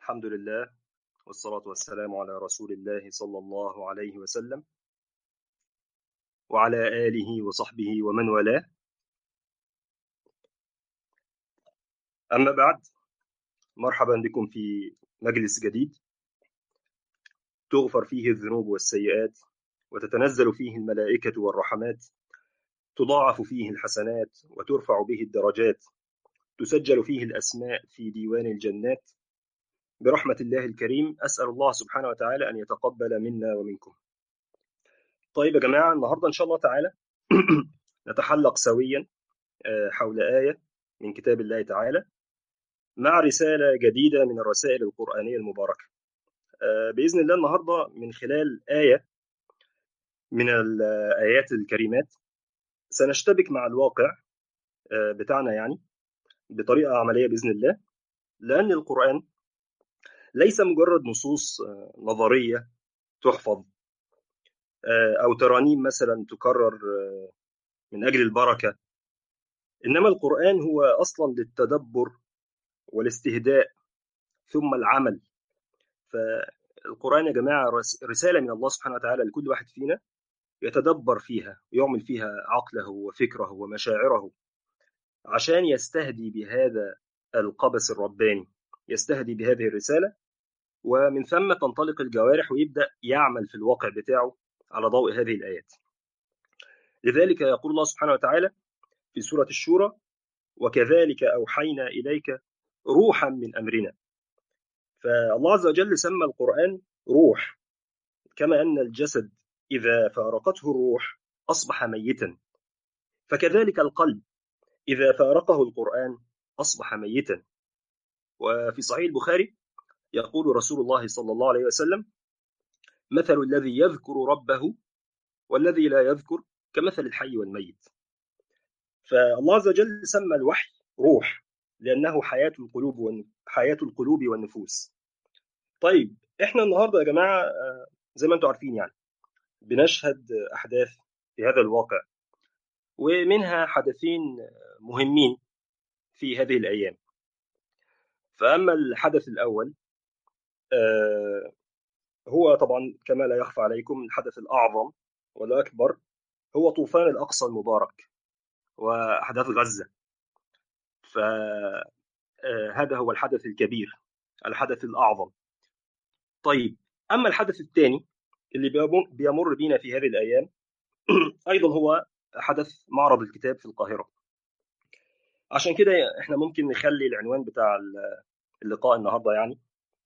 الحمد لله والصلاة والسلام على رسول الله صلى الله عليه وسلم وعلى آله وصحبه ومن والاه أما بعد مرحبا بكم في مجلس جديد تغفر فيه الذنوب والسيئات وتتنزل فيه الملائكة والرحمات تضاعف فيه الحسنات وترفع به الدرجات تسجل فيه الأسماء في ديوان الجنات برحمة الله الكريم أسأل الله سبحانه وتعالى أن يتقبل منا ومنكم طيب يا جماعة النهاردة إن شاء الله تعالى نتحلق سويا حول آية من كتاب الله تعالى مع رسالة جديدة من الرسائل القرآنية المباركة بإذن الله النهاردة من خلال آية من الآيات الكريمات سنشتبك مع الواقع بتاعنا يعني بطريقة عملية بإذن الله لأن القرآن ليس مجرد نصوص نظرية تحفظ أو ترانيم مثلا تكرر من أجل البركة إنما القرآن هو أصلا للتدبر والاستهداء ثم العمل فالقرآن يا جماعة رسالة من الله سبحانه وتعالى لكل واحد فينا يتدبر فيها ويعمل فيها عقله وفكره ومشاعره عشان يستهدي بهذا القبس الرباني يستهدي بهذه الرسالة ومن ثم تنطلق الجوارح ويبدأ يعمل في الواقع بتاعه على ضوء هذه الآيات لذلك يقول الله سبحانه وتعالى في سورة الشورى وكذلك أوحينا إليك روحا من أمرنا فالله عز وجل سمى القرآن روح كما أن الجسد إذا فارقته الروح أصبح ميتا فكذلك القلب إذا فارقه القرآن أصبح ميتا وفي صحيح البخاري يقول رسول الله صلى الله عليه وسلم مثل الذي يذكر ربه والذي لا يذكر كمثل الحي والميت فالله عز وجل سمى الوحي روح لأنه حياة القلوب حياة القلوب والنفوس طيب احنا النهارده يا جماعة زي ما انتم عارفين يعني بنشهد أحداث في هذا الواقع ومنها حدثين مهمين في هذه الأيام فأما الحدث الأول هو طبعا كما لا يخفى عليكم الحدث الأعظم والأكبر هو طوفان الأقصى المبارك وأحداث غزة فهذا هو الحدث الكبير الحدث الأعظم طيب أما الحدث الثاني اللي بيمر بينا في هذه الأيام أيضا هو حدث معرض الكتاب في القاهرة عشان كده احنا ممكن نخلي العنوان بتاع اللقاء النهارده يعني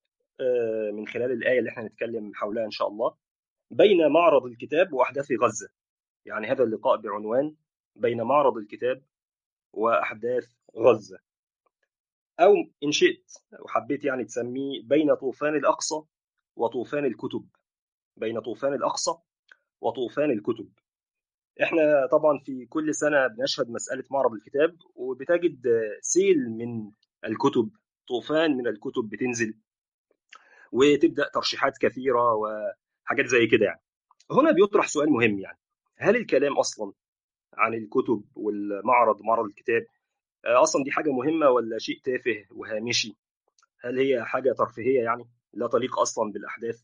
من خلال الآية اللي احنا نتكلم حولها إن شاء الله بين معرض الكتاب وأحداث غزة يعني هذا اللقاء بعنوان بين معرض الكتاب وأحداث غزة أو إن شئت وحبيت يعني تسميه بين طوفان الأقصى وطوفان الكتب بين طوفان الأقصى وطوفان الكتب احنا طبعا في كل سنة بنشهد مسألة معرض الكتاب وبتجد سيل من الكتب طوفان من الكتب بتنزل وتبدا ترشيحات كثيره وحاجات زي كده يعني هنا بيطرح سؤال مهم يعني هل الكلام اصلا عن الكتب والمعرض معرض الكتاب اصلا دي حاجه مهمه ولا شيء تافه وهامشي هل هي حاجه ترفيهيه يعني لا تليق اصلا بالاحداث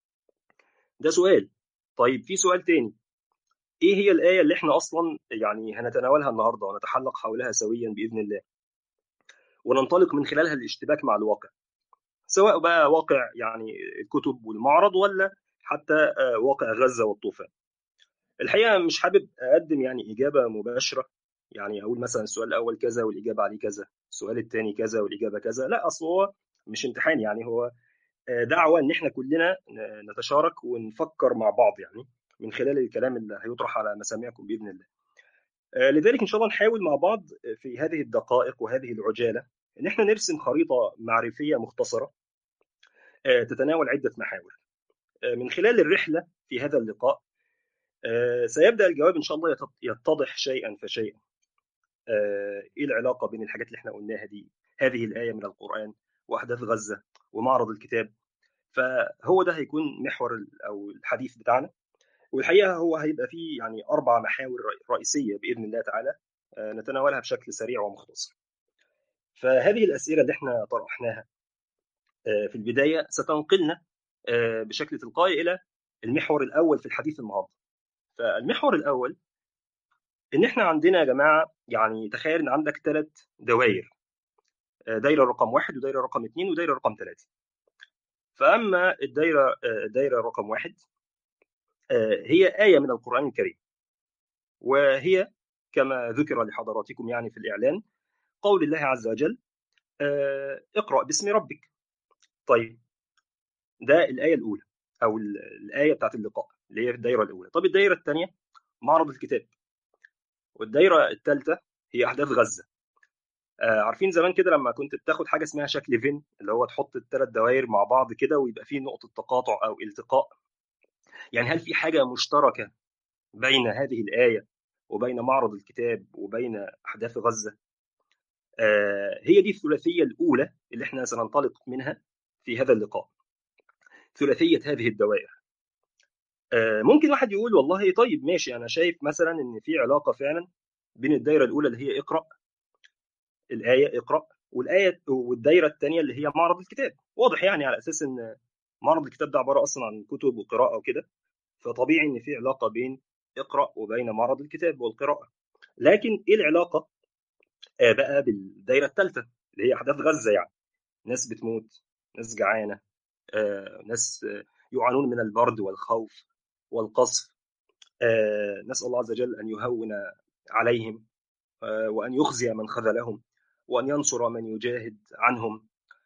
ده سؤال طيب في سؤال تاني ايه هي الايه اللي احنا اصلا يعني هنتناولها النهارده ونتحلق حولها سويا باذن الله وننطلق من خلالها الاشتباك مع الواقع سواء بقى واقع يعني الكتب والمعرض ولا حتى واقع غزه والطوفان. الحقيقه مش حابب اقدم يعني اجابه مباشره يعني اقول مثلا السؤال الاول كذا والاجابه عليه كذا، السؤال الثاني كذا والاجابه كذا، لا اصل هو مش امتحان يعني هو دعوه ان احنا كلنا نتشارك ونفكر مع بعض يعني من خلال الكلام اللي هيطرح على مسامعكم باذن الله. لذلك ان شاء الله نحاول مع بعض في هذه الدقائق وهذه العجاله ان احنا نرسم خريطه معرفيه مختصره تتناول عده محاور. من خلال الرحله في هذا اللقاء سيبدا الجواب ان شاء الله يتضح شيئا فشيئا. ايه العلاقه بين الحاجات اللي احنا قلناها دي؟ هذه الايه من القران واحداث غزه ومعرض الكتاب. فهو ده هيكون محور او الحديث بتاعنا. والحقيقه هو هيبقى فيه يعني اربع محاور رئيسيه باذن الله تعالى نتناولها بشكل سريع ومختصر. فهذه الاسئله اللي احنا طرحناها في البدايه ستنقلنا بشكل تلقائي الى المحور الاول في الحديث النهارده. فالمحور الاول ان احنا عندنا يا جماعه يعني تخيل ان عندك ثلاث دوائر دايره رقم واحد ودايره رقم اثنين ودايره رقم ثلاثه. فاما الدايره الدايره رقم واحد هي ايه من القران الكريم وهي كما ذكر لحضراتكم يعني في الاعلان قول الله عز وجل اقرا باسم ربك. طيب ده الايه الاولى او الايه بتاعت اللقاء اللي هي في الدايره الاولى. طب الدايره الثانيه معرض الكتاب. والدايره الثالثه هي احداث غزه. آه عارفين زمان كده لما كنت بتاخد حاجه اسمها شكل فين اللي هو تحط الثلاث دوائر مع بعض كده ويبقى فيه نقطه تقاطع او التقاء يعني هل في حاجه مشتركه بين هذه الايه وبين معرض الكتاب وبين احداث غزه آه هي دي الثلاثيه الاولى اللي احنا سننطلق منها في هذا اللقاء ثلاثيه هذه الدوائر آه ممكن واحد يقول والله طيب ماشي انا شايف مثلا ان في علاقه فعلا بين الدايره الاولى اللي هي اقرا الايه اقرا والايه والدايره الثانيه اللي هي معرض الكتاب واضح يعني على اساس ان معرض الكتاب ده عباره اصلا عن كتب وقراءه وكده فطبيعي ان في علاقه بين اقرا وبين معرض الكتاب والقراءه لكن ايه العلاقه آه بقى بالدايره الثالثه اللي هي احداث غزه يعني ناس بتموت ناس جعانه آه ناس آه يعانون من البرد والخوف والقصف آه نسال الله عز وجل ان يهون عليهم آه وان يخزي من خذلهم وأن ينصر من يجاهد عنهم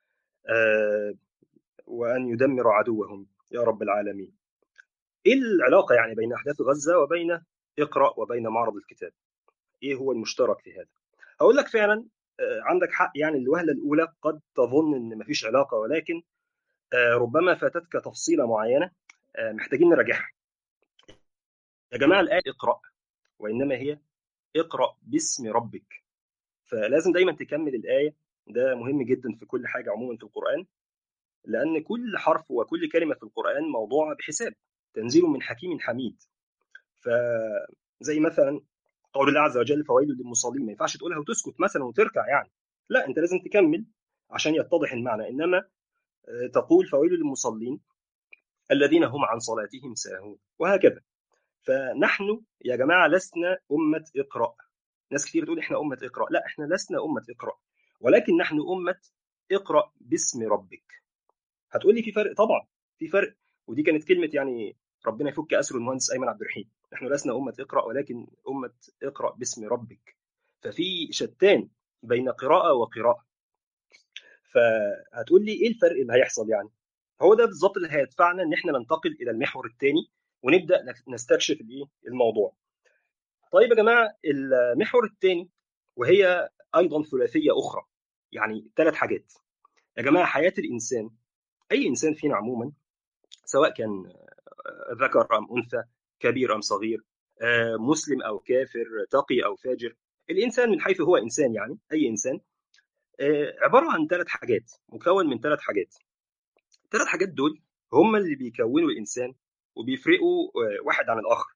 وأن يدمر عدوهم يا رب العالمين إيه العلاقة يعني بين أحداث غزة وبين اقرأ وبين معرض الكتاب إيه هو المشترك في هذا أقول لك فعلا عندك حق يعني الوهلة الأولى قد تظن أن مفيش علاقة ولكن ربما فاتتك تفصيلة معينة محتاجين نراجعها يا جماعة الآية اقرأ وإنما هي اقرأ باسم ربك فلازم دايما تكمل الآية ده مهم جدا في كل حاجة عموما في القرآن لأن كل حرف وكل كلمة في القرآن موضوعة بحساب تنزيل من حكيم حميد فزي مثلا قول الله عز وجل فويل للمصلين ما ينفعش تقولها وتسكت مثلا وتركع يعني لا انت لازم تكمل عشان يتضح المعنى انما تقول فويل للمصلين الذين هم عن صلاتهم ساهون وهكذا فنحن يا جماعه لسنا امه اقرا ناس كتير تقول احنا امه اقرا لا احنا لسنا امه اقرا ولكن نحن امه اقرا باسم ربك هتقول لي في فرق طبعا في فرق ودي كانت كلمه يعني ربنا يفك اسر المهندس ايمن عبد الرحيم نحن لسنا امه اقرا ولكن امه اقرا باسم ربك ففي شتان بين قراءه وقراءه فهتقول لي ايه الفرق اللي هيحصل يعني هو ده بالظبط اللي هيدفعنا ان احنا ننتقل الى المحور الثاني ونبدا نستكشف الايه الموضوع طيب يا جماعه المحور الثاني وهي ايضا ثلاثيه اخرى يعني ثلاث حاجات يا جماعه حياه الانسان اي انسان فينا عموما سواء كان ذكر ام انثى كبير ام صغير مسلم او كافر تقي او فاجر الانسان من حيث هو انسان يعني اي انسان عباره عن ثلاث حاجات مكون من ثلاث حاجات الثلاث حاجات دول هم اللي بيكونوا الانسان وبيفرقوا واحد عن الاخر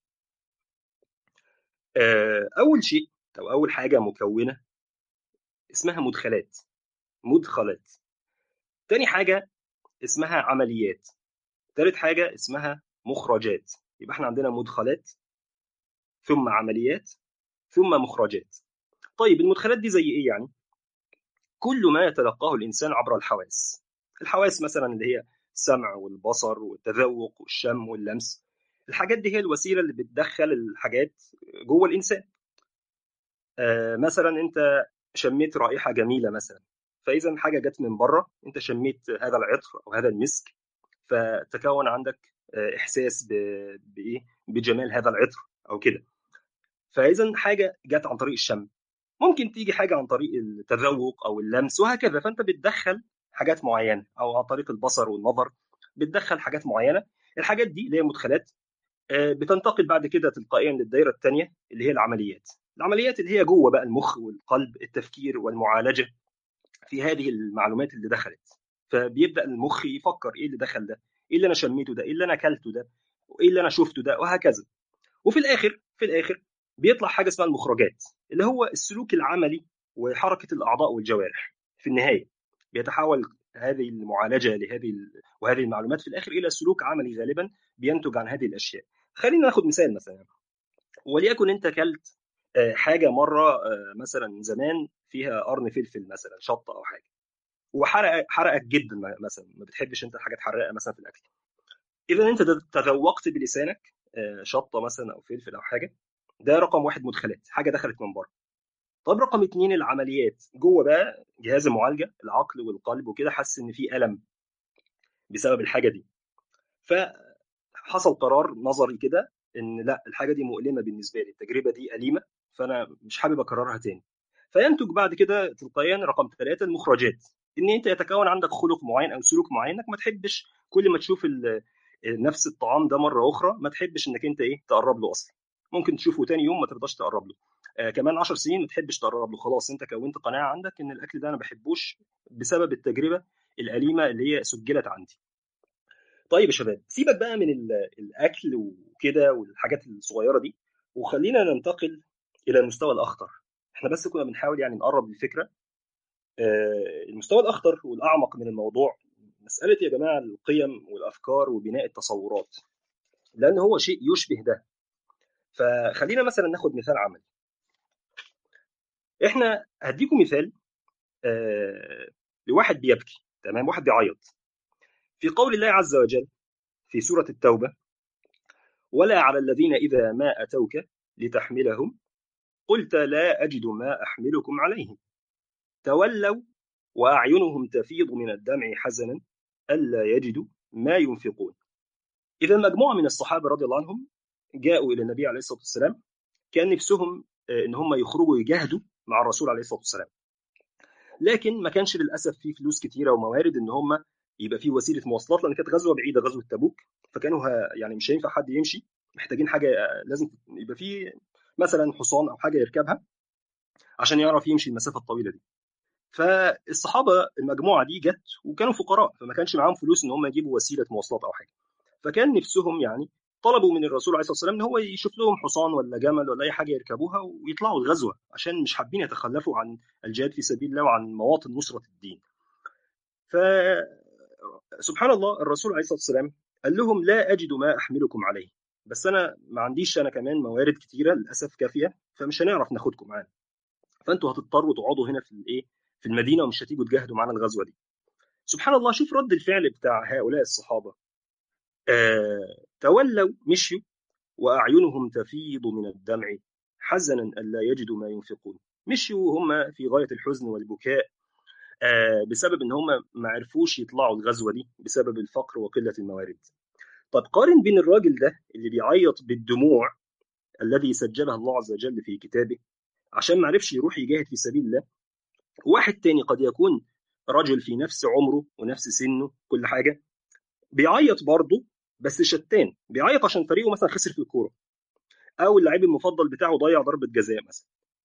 اول شيء او اول حاجه مكونه اسمها مدخلات مدخلات تاني حاجه اسمها عمليات ثالث حاجه اسمها مخرجات يبقى احنا عندنا مدخلات ثم عمليات ثم مخرجات طيب المدخلات دي زي ايه يعني كل ما يتلقاه الانسان عبر الحواس الحواس مثلا اللي هي السمع والبصر والتذوق والشم واللمس الحاجات دي هي الوسيله اللي بتدخل الحاجات جوه الانسان آه مثلا انت شميت رائحه جميله مثلا فاذا حاجه جت من بره انت شميت هذا العطر او هذا المسك فتكون عندك احساس بايه بجمال هذا العطر او كده فاذا حاجه جت عن طريق الشم ممكن تيجي حاجه عن طريق التذوق او اللمس وهكذا فانت بتدخل حاجات معينه او عن طريق البصر والنظر بتدخل حاجات معينه الحاجات دي اللي هي مدخلات بتنتقل بعد كده تلقائيا للدائره الثانيه اللي هي العمليات العمليات اللي هي جوه بقى المخ والقلب التفكير والمعالجه في هذه المعلومات اللي دخلت فبيبدا المخ يفكر ايه اللي دخل ده ايه اللي انا شميته ده ايه اللي انا اكلته ده وايه اللي انا شفته ده وهكذا وفي الاخر في الاخر بيطلع حاجه اسمها المخرجات اللي هو السلوك العملي وحركه الاعضاء والجوارح في النهايه بيتحول هذه المعالجه لهذه وهذه المعلومات في الاخر الى سلوك عملي غالبا بينتج عن هذه الاشياء. خلينا ناخد مثال مثلا وليكن انت كلت حاجه مره مثلا زمان فيها قرن فلفل مثلا شطه او حاجه وحرق حرقك جدا مثلا ما بتحبش انت حاجات حراقه مثلا في الاكل اذا انت تذوقت بلسانك شطه مثلا او فلفل او حاجه ده رقم واحد مدخلات حاجه دخلت من بره طب رقم اتنين العمليات جوه بقى جهاز المعالجه العقل والقلب وكده حس ان في الم بسبب الحاجه دي فحصل قرار نظري كده ان لا الحاجه دي مؤلمه بالنسبه لي التجربه دي اليمه فانا مش حابب اكررها تاني فينتج بعد كده تلقائيا رقم ثلاثه المخرجات ان انت يتكون عندك خلق معين او سلوك معين انك ما تحبش كل ما تشوف نفس الطعام ده مره اخرى ما تحبش انك انت ايه تقرب له اصلا ممكن تشوفه تاني يوم ما ترضاش تقرب له آه كمان 10 سنين ما تحبش تقرب له خلاص انت كونت قناعه عندك ان الاكل ده انا ما بحبوش بسبب التجربه الاليمه اللي هي سجلت عندي طيب يا شباب سيبك بقى من الاكل وكده والحاجات الصغيره دي وخلينا ننتقل الى المستوى الاخطر احنا بس كنا بنحاول يعني نقرب للفكره آه المستوى الاخطر والاعمق من الموضوع مساله يا جماعه القيم والافكار وبناء التصورات لان هو شيء يشبه ده فخلينا مثلا ناخد مثال عملي احنا هديكم مثال آه لواحد بيبكي تمام واحد بيعيط في قول الله عز وجل في سورة التوبة ولا على الذين إذا ما أتوك لتحملهم قلت لا أجد ما أحملكم عليه تولوا وأعينهم تفيض من الدمع حزنا ألا يجدوا ما ينفقون إذا مجموعة من الصحابة رضي الله عنهم جاءوا إلى النبي عليه الصلاة والسلام كان نفسهم إن هم يخرجوا يجاهدوا مع الرسول عليه الصلاة والسلام لكن ما كانش للأسف في فلوس كتيرة وموارد إن هم يبقى في وسيله مواصلات لان كانت غزوه بعيده غزوه تبوك فكانوا يعني مش هينفع حد يمشي محتاجين حاجه لازم يبقى في مثلا حصان او حاجه يركبها عشان يعرف يمشي المسافه الطويله دي فالصحابه المجموعه دي جت وكانوا فقراء فما كانش معاهم فلوس ان هم يجيبوا وسيله مواصلات او حاجه فكان نفسهم يعني طلبوا من الرسول عليه الصلاه والسلام ان هو يشوف لهم حصان ولا جمل ولا اي حاجه يركبوها ويطلعوا الغزوه عشان مش حابين يتخلفوا عن الجهاد في سبيل الله وعن مواطن نصره الدين. ف سبحان الله الرسول عليه الصلاه والسلام قال لهم لا اجد ما احملكم عليه بس انا ما عنديش انا كمان موارد كتيره للاسف كافيه فمش هنعرف ناخدكم معانا فانتوا هتضطروا تقعدوا هنا في الايه في المدينه ومش هتيجوا تجاهدوا معانا الغزوه دي سبحان الله شوف رد الفعل بتاع هؤلاء الصحابه آه تولوا مشيوا واعينهم تفيض من الدمع حزنا الا يجدوا ما ينفقون مشيوا هم في غايه الحزن والبكاء آه بسبب ان هم ما عرفوش يطلعوا الغزوه دي بسبب الفقر وقله الموارد. طب قارن بين الراجل ده اللي بيعيط بالدموع الذي سجلها الله عز وجل في كتابه عشان ما عرفش يروح يجاهد في سبيل الله واحد تاني قد يكون رجل في نفس عمره ونفس سنه كل حاجه بيعيط برضه بس شتان بيعيط عشان فريقه مثلا خسر في الكوره او اللعيب المفضل بتاعه ضيع ضربه جزاء مثلا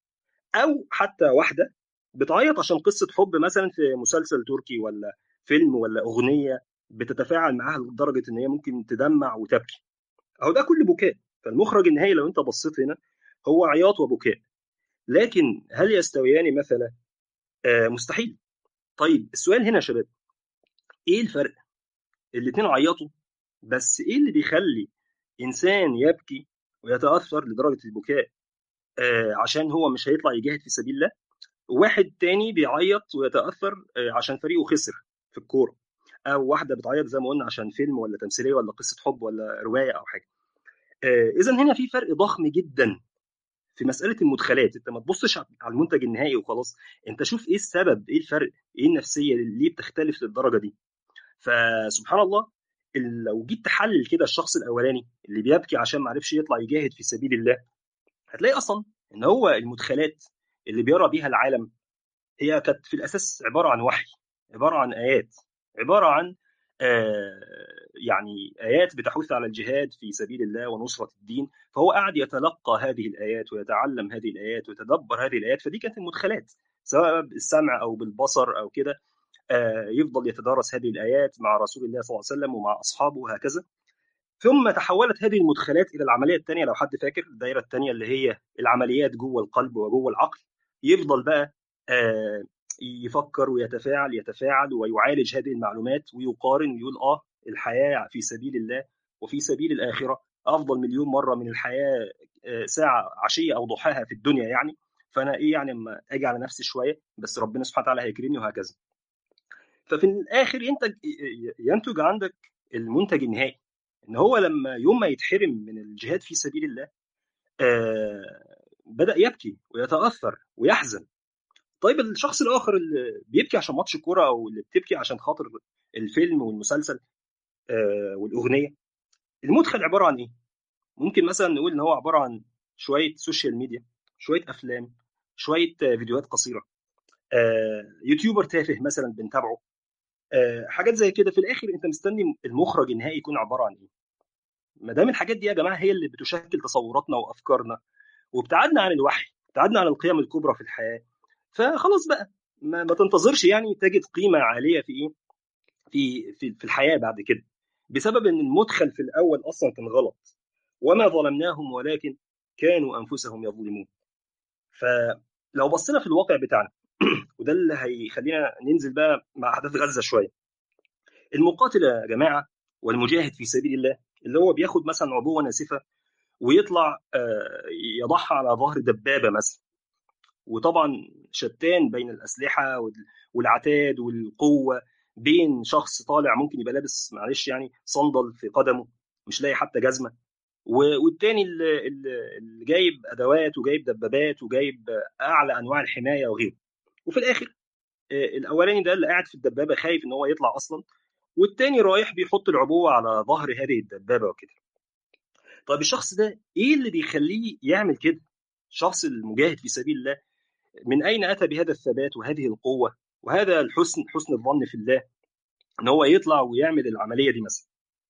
او حتى واحده بتعيط عشان قصه حب مثلا في مسلسل تركي ولا فيلم ولا اغنيه بتتفاعل معاها لدرجه ان هي ممكن تدمع وتبكي اهو ده كل بكاء فالمخرج النهائي لو انت بصيت هنا هو عياط وبكاء لكن هل يستويان مثلا آه مستحيل طيب السؤال هنا يا شباب ايه الفرق الاثنين عيطوا بس ايه اللي بيخلي انسان يبكي ويتاثر لدرجه البكاء آه عشان هو مش هيطلع يجاهد في سبيل الله واحد تاني بيعيط ويتاثر عشان فريقه خسر في الكوره او واحده بتعيط زي ما قلنا عشان فيلم ولا تمثيليه ولا قصه حب ولا روايه او حاجه اذا هنا في فرق ضخم جدا في مساله المدخلات انت ما تبصش على المنتج النهائي وخلاص انت شوف ايه السبب ايه الفرق ايه النفسيه اللي ليه بتختلف للدرجه دي فسبحان الله لو جيت تحلل كده الشخص الاولاني اللي بيبكي عشان ما عرفش يطلع يجاهد في سبيل الله هتلاقي اصلا ان هو المدخلات اللي بيرى بيها العالم هي كانت في الاساس عباره عن وحي عباره عن ايات عباره عن آه يعني ايات بتحث على الجهاد في سبيل الله ونصره الدين فهو قاعد يتلقى هذه الايات ويتعلم هذه الايات ويتدبر هذه الايات فدي كانت المدخلات سواء بالسمع او بالبصر او كده آه يفضل يتدارس هذه الايات مع رسول الله صلى الله عليه وسلم ومع اصحابه وهكذا ثم تحولت هذه المدخلات الى العمليه الثانيه لو حد فاكر الدائره الثانيه اللي هي العمليات جوه القلب وجوه العقل يفضل بقى آه يفكر ويتفاعل يتفاعل ويعالج هذه المعلومات ويقارن ويقول اه الحياه في سبيل الله وفي سبيل الاخره افضل مليون مره من الحياه ساعه عشيه او ضحاها في الدنيا يعني فانا ايه يعني اما اجي على نفسي شويه بس ربنا سبحانه وتعالى هيكرمني وهكذا ففي الاخر ينتج ينتج عندك المنتج النهائي ان هو لما يوم ما يتحرم من الجهاد في سبيل الله آه بدا يبكي ويتاثر ويحزن طيب الشخص الاخر اللي بيبكي عشان ماتش الكوره او اللي بتبكي عشان خاطر الفيلم والمسلسل آه والاغنيه المدخل عباره عن ايه ممكن مثلا نقول ان هو عباره عن شويه سوشيال ميديا شويه افلام شويه فيديوهات قصيره آه يوتيوبر تافه مثلا بنتابعه آه حاجات زي كده في الاخر انت مستني المخرج النهائي يكون عباره عن ايه ما دام الحاجات دي يا جماعه هي اللي بتشكل تصوراتنا وافكارنا وابتعدنا عن الوحي ابتعدنا عن القيم الكبرى في الحياه فخلاص بقى ما, ما تنتظرش يعني تجد قيمه عاليه في ايه في في, في الحياه بعد كده بسبب ان المدخل في الاول اصلا كان غلط وما ظلمناهم ولكن كانوا انفسهم يظلمون فلو بصينا في الواقع بتاعنا وده اللي هيخلينا ننزل بقى مع احداث غزه شويه المقاتل يا جماعه والمجاهد في سبيل الله اللي هو بياخد مثلا عبوه ناسفه ويطلع يضعها على ظهر دبابه مثلا وطبعا شتان بين الاسلحه والعتاد والقوه بين شخص طالع ممكن يبقى لابس معلش يعني صندل في قدمه مش لاقي حتى جزمه والتاني اللي جايب ادوات وجايب دبابات وجايب اعلى انواع الحمايه وغيره وفي الاخر الاولاني ده اللي قاعد في الدبابه خايف ان هو يطلع اصلا والتاني رايح بيحط العبوه على ظهر هذه الدبابه وكده طيب الشخص ده ايه اللي بيخليه يعمل كده الشخص المجاهد في سبيل الله من اين اتى بهذا الثبات وهذه القوه وهذا الحسن حسن الظن في الله ان هو يطلع ويعمل العمليه دي مثلا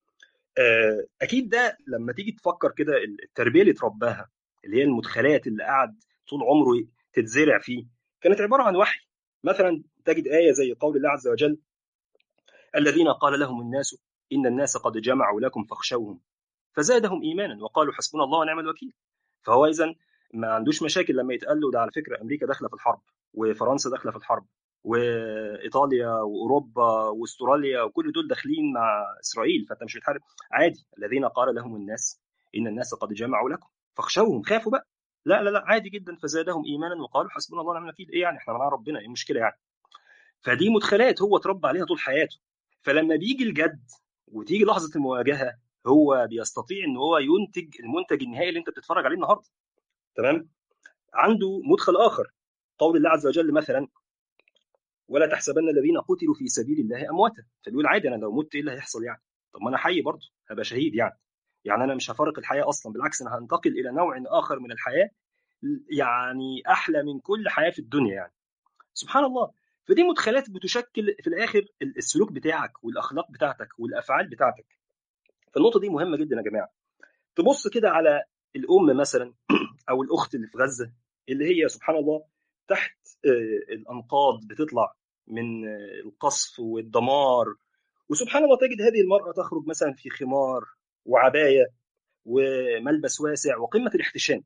اكيد ده لما تيجي تفكر كده التربيه اللي اترباها اللي هي المدخلات اللي قعد طول عمره تتزرع فيه كانت عباره عن وحي مثلا تجد ايه زي قول الله عز وجل الذين قال لهم الناس ان الناس قد جمعوا لكم فاخشوهم فزادهم ايمانا وقالوا حسبنا الله ونعم الوكيل فهو اذا ما عندوش مشاكل لما يتقال له ده على فكره امريكا داخله في الحرب وفرنسا داخله في الحرب وايطاليا واوروبا واستراليا وكل دول داخلين مع اسرائيل فانت مش بتحارب عادي الذين قال لهم الناس ان الناس قد جمعوا لكم فاخشوهم خافوا بقى لا لا لا عادي جدا فزادهم ايمانا وقالوا حسبنا الله ونعم الوكيل ايه يعني احنا معانا ربنا ايه المشكله يعني فدي مدخلات هو اتربى عليها طول حياته فلما بيجي الجد وتيجي لحظه المواجهه هو بيستطيع ان هو ينتج المنتج النهائي اللي انت بتتفرج عليه النهارده تمام عنده مدخل اخر قول الله عز وجل مثلا ولا تحسبن الذين قتلوا في سبيل الله امواتا فبيقول عادي انا لو مت ايه اللي هيحصل يعني طب ما انا حي برضه هبقى شهيد يعني يعني انا مش هفارق الحياه اصلا بالعكس انا هنتقل الى نوع اخر من الحياه يعني احلى من كل حياه في الدنيا يعني سبحان الله فدي مدخلات بتشكل في الاخر السلوك بتاعك والاخلاق بتاعتك والافعال بتاعتك فالنقطه دي مهمه جدا يا جماعه تبص كده على الام مثلا او الاخت اللي في غزه اللي هي سبحان الله تحت الانقاض بتطلع من القصف والدمار وسبحان الله تجد هذه المراه تخرج مثلا في خمار وعبايه وملبس واسع وقمه الاحتشام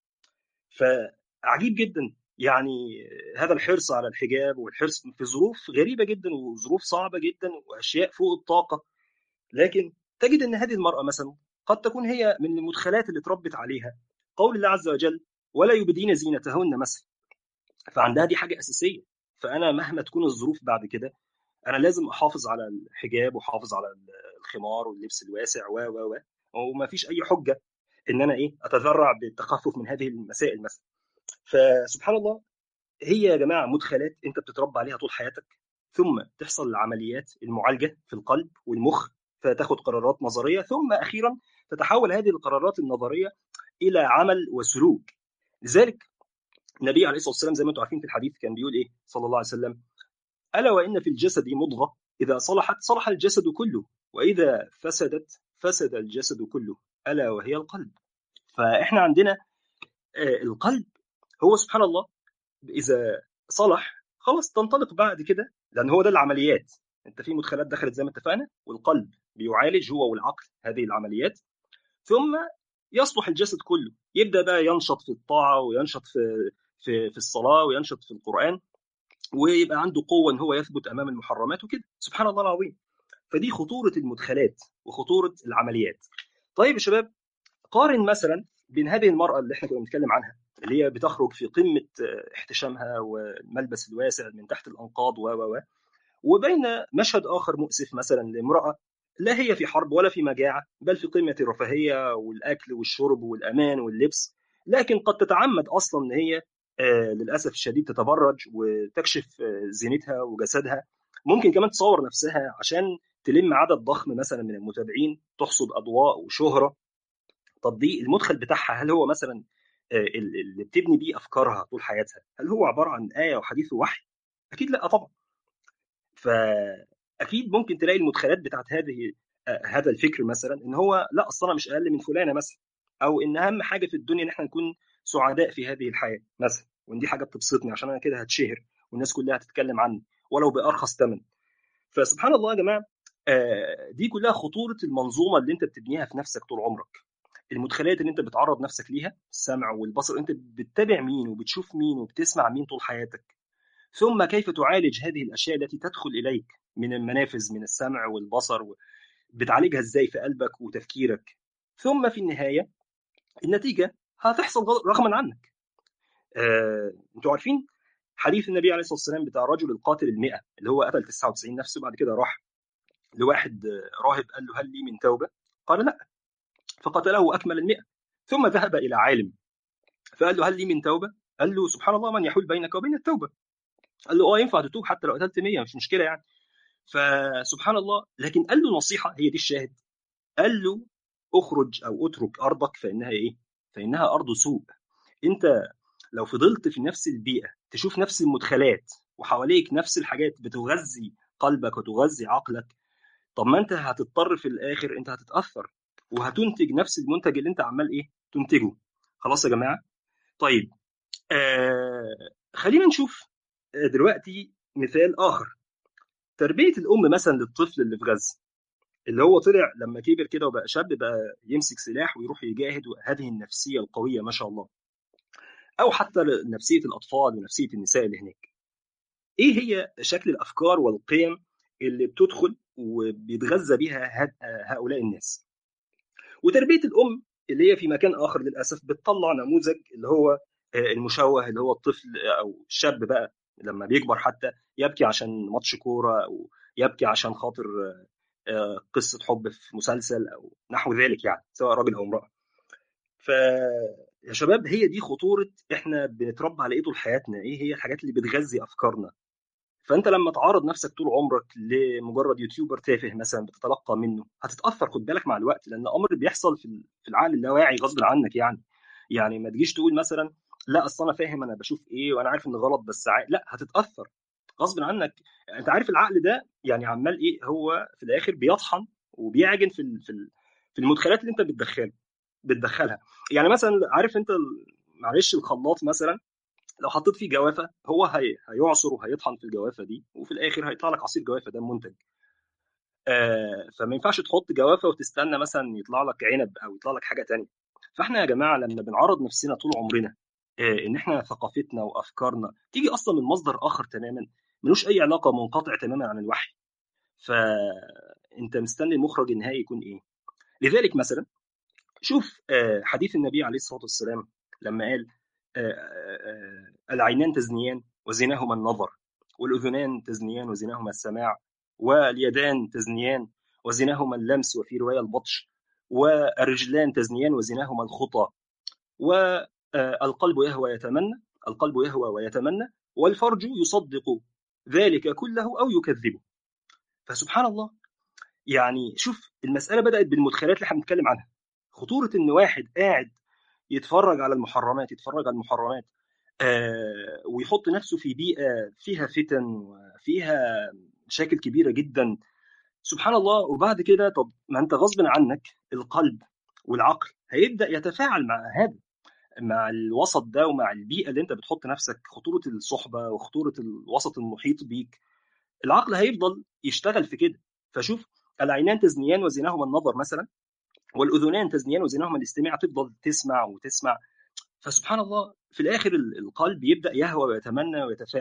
فعجيب جدا يعني هذا الحرص على الحجاب والحرص في ظروف غريبه جدا وظروف صعبه جدا واشياء فوق الطاقه لكن تجد ان هذه المراه مثلا قد تكون هي من المدخلات اللي اتربت عليها قول الله عز وجل ولا يبدين زينتهن مثلا فعندها دي حاجه اساسيه فانا مهما تكون الظروف بعد كده انا لازم احافظ على الحجاب واحافظ على الخمار واللبس الواسع و و و وما فيش اي حجه ان انا ايه اتذرع بالتخفف من هذه المسائل مثلا فسبحان الله هي يا جماعه مدخلات انت بتتربى عليها طول حياتك ثم تحصل العمليات المعالجه في القلب والمخ فتاخد قرارات نظريه ثم اخيرا تتحول هذه القرارات النظريه الى عمل وسلوك لذلك النبي عليه الصلاه والسلام زي ما انتم عارفين في الحديث كان بيقول ايه صلى الله عليه وسلم الا وان في الجسد مضغه اذا صلحت صلح الجسد كله واذا فسدت فسد الجسد كله الا وهي القلب فاحنا عندنا القلب هو سبحان الله اذا صلح خلاص تنطلق بعد كده لان هو ده العمليات انت في مدخلات دخلت زي ما اتفقنا والقلب بيعالج هو والعقل هذه العمليات ثم يصلح الجسد كله يبدا بقى ينشط في الطاعه وينشط في في في الصلاه وينشط في القران ويبقى عنده قوه ان هو يثبت امام المحرمات وكده سبحان الله العظيم فدي خطوره المدخلات وخطوره العمليات طيب يا شباب قارن مثلا بين هذه المراه اللي احنا كنا بنتكلم عنها اللي هي بتخرج في قمه احتشامها والملبس الواسع من تحت الانقاض و و وبين مشهد اخر مؤسف مثلا لامراه لا هي في حرب ولا في مجاعه بل في قمه الرفاهيه والاكل والشرب والامان واللبس لكن قد تتعمد اصلا ان هي آه للاسف الشديد تتبرج وتكشف آه زينتها وجسدها ممكن كمان تصور نفسها عشان تلم عدد ضخم مثلا من المتابعين تحصد اضواء وشهره طب دي المدخل بتاعها هل هو مثلا آه اللي بتبني بيه افكارها طول حياتها هل هو عباره عن ايه وحديث ووحي اكيد لا طبعا فاكيد ممكن تلاقي المدخلات بتاعت هذه هذا الفكر مثلا ان هو لا اصل انا مش اقل من فلانه مثلا او ان اهم حاجه في الدنيا ان احنا نكون سعداء في هذه الحياه مثلا وان دي حاجه بتبسطني عشان انا كده هتشهر والناس كلها هتتكلم عني ولو بارخص ثمن فسبحان الله يا جماعه دي كلها خطوره المنظومه اللي انت بتبنيها في نفسك طول عمرك المدخلات اللي انت بتعرض نفسك ليها السمع والبصر انت بتتابع مين وبتشوف مين وبتسمع مين طول حياتك ثم كيف تعالج هذه الاشياء التي تدخل اليك من المنافذ من السمع والبصر بتعالجها ازاي في قلبك وتفكيرك ثم في النهايه النتيجه هتحصل رغما عنك آه، انتوا عارفين حديث النبي عليه الصلاه والسلام بتاع الرجل القاتل المئة اللي هو قتل 99 نفسه بعد كده راح لواحد راهب قال له هل لي من توبه؟ قال لا فقتله اكمل المئة ثم ذهب الى عالم فقال له هل لي من توبه؟ قال له سبحان الله من يحول بينك وبين التوبه قال له اه ينفع تتوب حتى لو قتلت 100 مش مشكله يعني فسبحان الله لكن قال له نصيحه هي دي الشاهد قال له اخرج او اترك ارضك فانها ايه؟ فانها ارض سوء انت لو فضلت في نفس البيئه تشوف نفس المدخلات وحواليك نفس الحاجات بتغذي قلبك وتغذي عقلك طب ما انت هتضطر في الاخر انت هتتاثر وهتنتج نفس المنتج اللي انت عمال ايه تنتجه خلاص يا جماعه طيب آه خلينا نشوف دلوقتي مثال اخر تربيه الام مثلا للطفل اللي في غزه اللي هو طلع لما كبر كده وبقى شاب بقى يمسك سلاح ويروح يجاهد وهذه النفسيه القويه ما شاء الله او حتى نفسيه الاطفال ونفسيه النساء اللي هناك ايه هي شكل الافكار والقيم اللي بتدخل وبيتغذى بها هؤلاء الناس وتربيه الام اللي هي في مكان اخر للاسف بتطلع نموذج اللي هو المشوه اللي هو الطفل او الشاب بقى لما بيكبر حتى يبكي عشان ماتش كوره او يبكي عشان خاطر قصه حب في مسلسل او نحو ذلك يعني سواء راجل او امراه ف يا شباب هي دي خطوره احنا بنتربى على ايه طول حياتنا ايه هي الحاجات اللي بتغذي افكارنا فانت لما تعرض نفسك طول عمرك لمجرد يوتيوبر تافه مثلا بتتلقى منه هتتاثر خد بالك مع الوقت لان امر بيحصل في العقل اللاواعي غصب عنك يعني يعني ما تجيش تقول مثلا لا اصل انا فاهم انا بشوف ايه وانا عارف ان غلط بس عا... لا هتتاثر غصب عنك انت عارف العقل ده يعني عمال ايه هو في الاخر بيطحن وبيعجن في ال... في ال... في المدخلات اللي انت بتدخلها بتدخلها يعني مثلا عارف انت معلش الخلاط مثلا لو حطيت فيه جوافه هو هي... هيعصر وهيطحن في الجوافه دي وفي الاخر هيطلع لك عصير جوافه ده منتج آه فما ينفعش تحط جوافه وتستنى مثلا يطلع لك عنب او يطلع لك حاجه تانية فاحنا يا جماعه لما بنعرض نفسنا طول عمرنا آه ان احنا ثقافتنا وافكارنا تيجي اصلا من مصدر اخر تماما ملوش اي علاقه منقطع تماما عن الوحي فانت مستني المخرج النهائي يكون ايه لذلك مثلا شوف آه حديث النبي عليه الصلاه والسلام لما قال العينان تزنيان وزناهما النظر والأذنان تزنيان وزناهما السماع واليدان تزنيان وزناهما اللمس وفي رواية البطش والرجلان تزنيان وزناهما الخطى والقلب يهوى يتمنى القلب يهوى ويتمنى والفرج يصدق ذلك كله أو يكذبه فسبحان الله يعني شوف المسألة بدأت بالمدخلات اللي احنا بنتكلم عنها خطورة إن واحد قاعد يتفرج على المحرمات يتفرج على المحرمات آه ويحط نفسه في بيئه فيها فتن وفيها مشاكل كبيره جدا سبحان الله وبعد كده طب ما انت غصب عنك القلب والعقل هيبدا يتفاعل مع هذا مع الوسط ده ومع البيئه اللي انت بتحط نفسك خطوره الصحبه وخطوره الوسط المحيط بيك العقل هيفضل يشتغل في كده فشوف العينان تزنيان وزناهما النظر مثلا والاذنان تزنيان وزناهما الاستماع تفضل تسمع وتسمع فسبحان الله في الاخر القلب يبدا يهوى ويتمنى ويتفاعل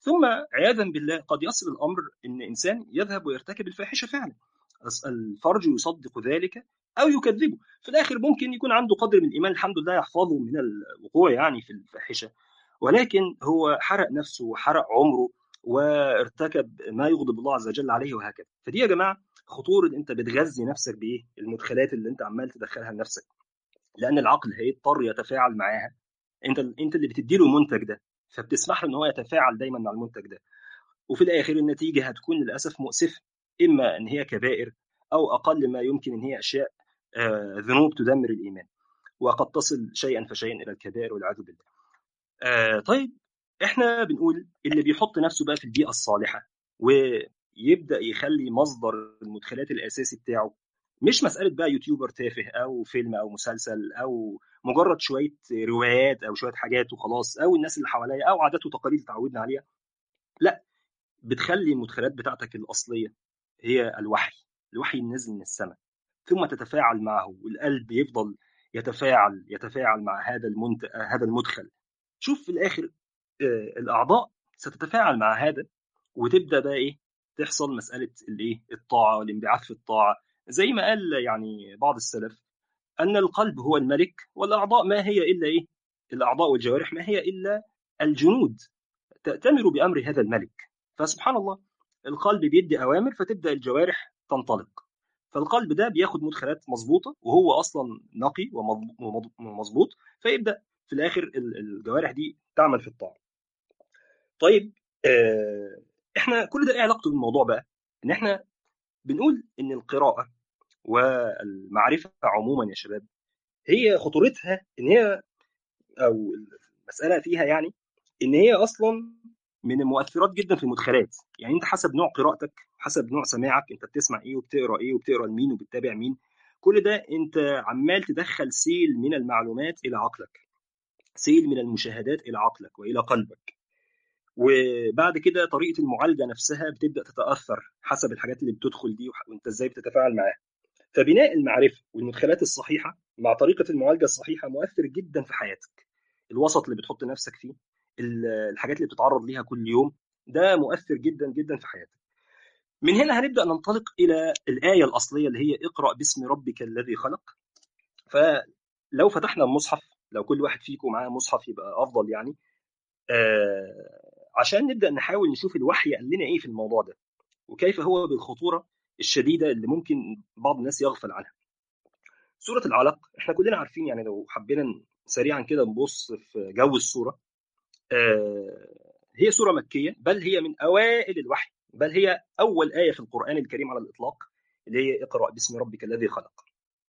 ثم عياذا بالله قد يصل الامر ان انسان يذهب ويرتكب الفاحشه فعلا الفرج يصدق ذلك او يكذبه في الاخر ممكن يكون عنده قدر من الايمان الحمد لله يحفظه من الوقوع يعني في الفاحشه ولكن هو حرق نفسه وحرق عمره وارتكب ما يغضب الله عز وجل عليه وهكذا فدي يا جماعه خطوره انت بتغذي نفسك بايه المدخلات اللي انت عمال تدخلها لنفسك لان العقل هيضطر يتفاعل معاها انت انت اللي بتدي له المنتج ده فبتسمح له ان هو يتفاعل دايما مع المنتج ده وفي الاخر النتيجه هتكون للاسف مؤسفه اما ان هي كبائر او اقل ما يمكن ان هي اشياء آه ذنوب تدمر الايمان وقد تصل شيئا فشيئا الى الكبائر والعياذ بالله. آه طيب احنا بنقول اللي بيحط نفسه بقى في البيئه الصالحه ويبدا يخلي مصدر المدخلات الاساسي بتاعه مش مساله بقى يوتيوبر تافه او فيلم او مسلسل او مجرد شويه روايات او شويه حاجات وخلاص او الناس اللي حواليا او عادات وتقاليد اتعودنا عليها لا بتخلي المدخلات بتاعتك الاصليه هي الوحي الوحي النازل من السماء ثم تتفاعل معه والقلب يفضل يتفاعل يتفاعل مع هذا المنت... هذا المدخل شوف في الاخر آه الاعضاء ستتفاعل مع هذا وتبدا بقى ايه تحصل مساله الايه الطاعه والانبعاث في الطاعه زي ما قال يعني بعض السلف ان القلب هو الملك والاعضاء ما هي الا ايه الاعضاء والجوارح ما هي الا الجنود تأتمر بامر هذا الملك فسبحان الله القلب بيدي اوامر فتبدا الجوارح تنطلق فالقلب ده بياخد مدخلات مظبوطه وهو اصلا نقي ومظبوط فيبدا في الاخر الجوارح دي تعمل في الطاعه. طيب احنا كل ده ايه علاقته بالموضوع بقى؟ ان احنا بنقول ان القراءه والمعرفه عموما يا شباب هي خطورتها ان هي او المساله فيها يعني ان هي اصلا من المؤثرات جدا في المدخلات يعني انت حسب نوع قراءتك حسب نوع سماعك انت بتسمع ايه وبتقرا ايه وبتقرا لمين وبتتابع مين كل ده انت عمال تدخل سيل من المعلومات الى عقلك سيل من المشاهدات الى عقلك والى قلبك وبعد كده طريقه المعالجه نفسها بتبدا تتاثر حسب الحاجات اللي بتدخل دي وانت ازاي بتتفاعل معاها فبناء المعرفه والمدخلات الصحيحه مع طريقه المعالجه الصحيحه مؤثر جدا في حياتك الوسط اللي بتحط نفسك فيه الحاجات اللي بتتعرض ليها كل يوم ده مؤثر جدا جدا في حياتك من هنا هنبدا ننطلق الى الايه الاصليه اللي هي اقرا باسم ربك الذي خلق فلو فتحنا المصحف لو كل واحد فيكم معاه مصحف يبقى افضل يعني آه عشان نبدا نحاول نشوف الوحي قال لنا ايه في الموضوع ده وكيف هو بالخطوره الشديده اللي ممكن بعض الناس يغفل عنها سوره العلق احنا كلنا عارفين يعني لو حبينا سريعا كده نبص في جو السوره آه هي سوره مكيه بل هي من اوائل الوحي بل هي اول ايه في القران الكريم على الاطلاق اللي هي اقرا باسم ربك الذي خلق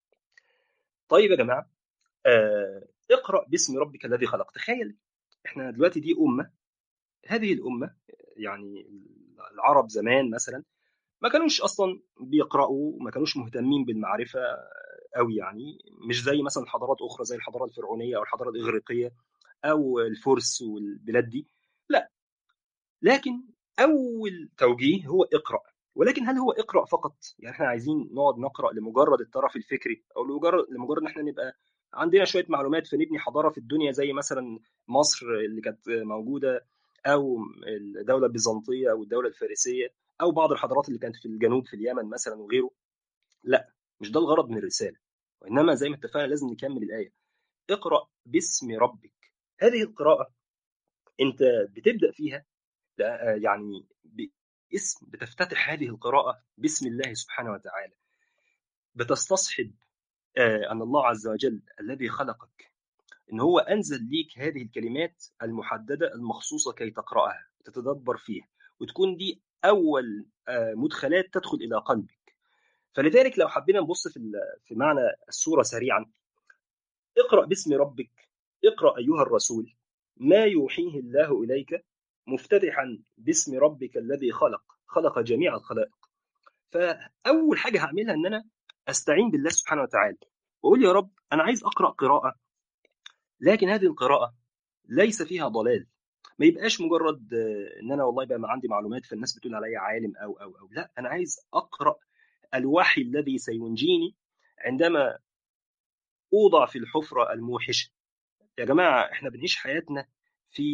طيب يا جماعه آه اقرا باسم ربك الذي خلق تخيل احنا دلوقتي دي امه هذه الامه يعني العرب زمان مثلا ما كانوش اصلا بيقراوا ما كانوش مهتمين بالمعرفه قوي يعني مش زي مثلا حضارات اخرى زي الحضاره الفرعونيه او الحضاره الاغريقيه او الفرس والبلاد دي لا لكن اول توجيه هو اقرا ولكن هل هو اقرا فقط يعني احنا عايزين نقعد نقرا لمجرد الطرف الفكري او لمجرد لمجرد ان احنا نبقى عندنا شويه معلومات فنبني حضاره في الدنيا زي مثلا مصر اللي كانت موجوده او الدوله البيزنطيه او الدوله الفارسيه او بعض الحضارات اللي كانت في الجنوب في اليمن مثلا وغيره لا مش ده الغرض من الرساله وانما زي ما اتفقنا لازم نكمل الايه اقرا باسم ربك هذه القراءه انت بتبدا فيها يعني باسم بتفتتح هذه القراءه باسم الله سبحانه وتعالى بتستصحب ان الله عز وجل الذي خلقك ان هو انزل ليك هذه الكلمات المحدده المخصوصه كي تقراها تتدبر فيها وتكون دي اول مدخلات تدخل الى قلبك فلذلك لو حبينا نبص في في معنى السوره سريعا اقرا باسم ربك اقرا ايها الرسول ما يوحيه الله اليك مفتتحا باسم ربك الذي خلق خلق جميع الخلائق فاول حاجه هعملها ان انا استعين بالله سبحانه وتعالى واقول يا رب انا عايز اقرا قراءه لكن هذه القراءه ليس فيها ضلال ما يبقاش مجرد ان انا والله بقى ما عندي معلومات فالناس بتقول عليا عالم او او او لا انا عايز اقرا الوحي الذي سينجيني عندما اوضع في الحفره الموحشه يا جماعه احنا بنعيش حياتنا في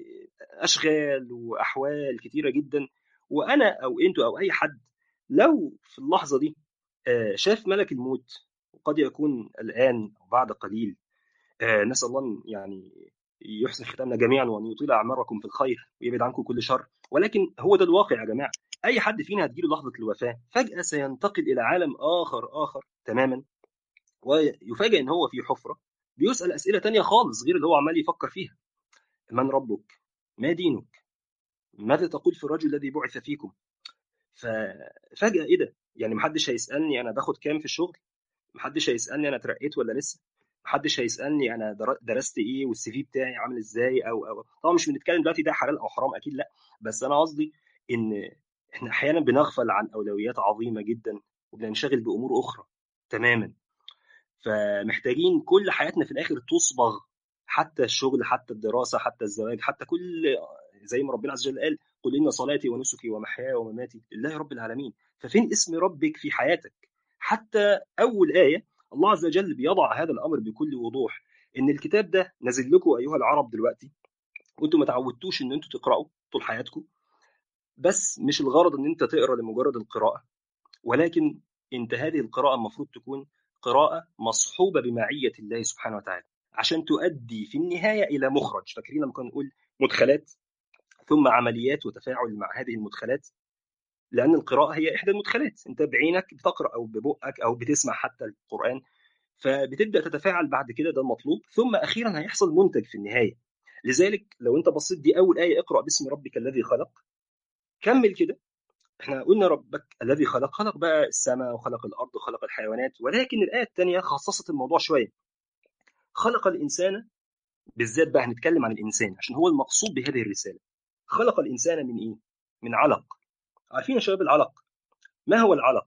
اشغال واحوال كتيره جدا وانا او انتوا او اي حد لو في اللحظه دي شاف ملك الموت وقد يكون الان او بعد قليل نسال الله يعني يحسن ختامنا جميعا وان يطيل اعماركم في الخير ويبعد عنكم كل شر ولكن هو ده الواقع يا جماعه اي حد فينا هتجيله لحظه الوفاه فجاه سينتقل الى عالم اخر اخر تماما ويفاجئ ان هو في حفره بيسال اسئله تانية خالص غير اللي هو عمال يفكر فيها من ربك ما دينك ماذا تقول في الرجل الذي بعث فيكم ففجاه ايه ده يعني محدش هيسالني انا باخد كام في الشغل محدش هيسالني انا اترقيت ولا لسه محدش هيسالني انا درست ايه والسي في بتاعي عامل ازاي او او طبعا مش بنتكلم دلوقتي ده حلال او حرام اكيد لا بس انا قصدي ان احنا احيانا بنغفل عن اولويات عظيمه جدا وبننشغل بامور اخرى تماما فمحتاجين كل حياتنا في الاخر تصبغ حتى الشغل حتى الدراسه حتى الزواج حتى كل زي ما ربنا عز وجل قال قل ان صلاتي ونسكي ومحياي ومماتي لله رب العالمين ففين اسم ربك في حياتك حتى اول ايه الله عز وجل بيضع هذا الامر بكل وضوح ان الكتاب ده نازل لكم ايها العرب دلوقتي وانتم ما تعودتوش ان انتم تقراوا طول حياتكم بس مش الغرض ان انت تقرا لمجرد القراءه ولكن انت هذه القراءه المفروض تكون قراءه مصحوبه بمعيه الله سبحانه وتعالى عشان تؤدي في النهايه الى مخرج فاكرين لما كنا نقول مدخلات ثم عمليات وتفاعل مع هذه المدخلات لان القراءه هي احدى المدخلات انت بعينك بتقرا او ببقك او بتسمع حتى القران فبتبدا تتفاعل بعد كده ده المطلوب ثم اخيرا هيحصل منتج في النهايه لذلك لو انت بصيت دي اول ايه اقرا باسم ربك الذي خلق كمل كده احنا قلنا ربك الذي خلق خلق بقى السماء وخلق الارض وخلق الحيوانات ولكن الايه الثانيه خصصت الموضوع شويه خلق الانسان بالذات بقى هنتكلم عن الانسان عشان هو المقصود بهذه الرساله خلق الانسان من ايه من علق عارفين يا شباب العلق ما هو العلق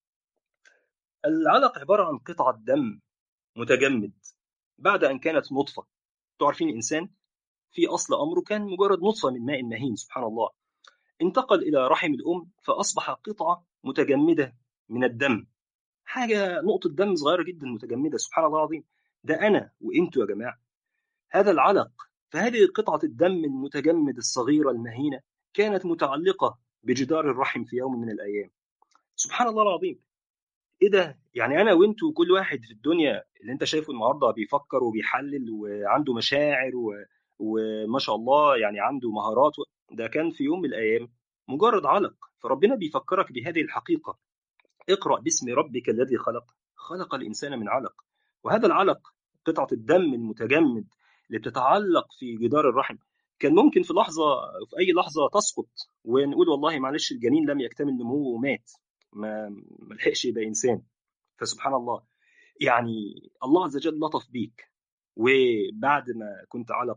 العلق عباره عن قطعه دم متجمد بعد ان كانت نطفه تعرفين الانسان في اصل امره كان مجرد نطفه من ماء مهين سبحان الله انتقل الى رحم الام فاصبح قطعه متجمده من الدم حاجه نقطه دم صغيره جدا متجمده سبحان الله العظيم ده انا وانتوا يا جماعه هذا العلق فهذه قطعه الدم المتجمد الصغيره المهينه كانت متعلقه بجدار الرحم في يوم من الايام سبحان الله العظيم ايه ده يعني انا وانتوا كل واحد في الدنيا اللي انت شايفه النهارده بيفكر وبيحلل وعنده مشاعر و... وما شاء الله يعني عنده مهارات و... ده كان في يوم من الايام مجرد علق فربنا بيفكرك بهذه الحقيقه اقرا باسم ربك الذي خلق خلق الانسان من علق وهذا العلق قطعه الدم المتجمد اللي بتتعلق في جدار الرحم كان ممكن في لحظه في اي لحظه تسقط ونقول والله معلش الجنين لم يكتمل نموه ومات ما ما لحقش يبقى انسان فسبحان الله يعني الله عز وجل لطف بيك وبعد ما كنت علق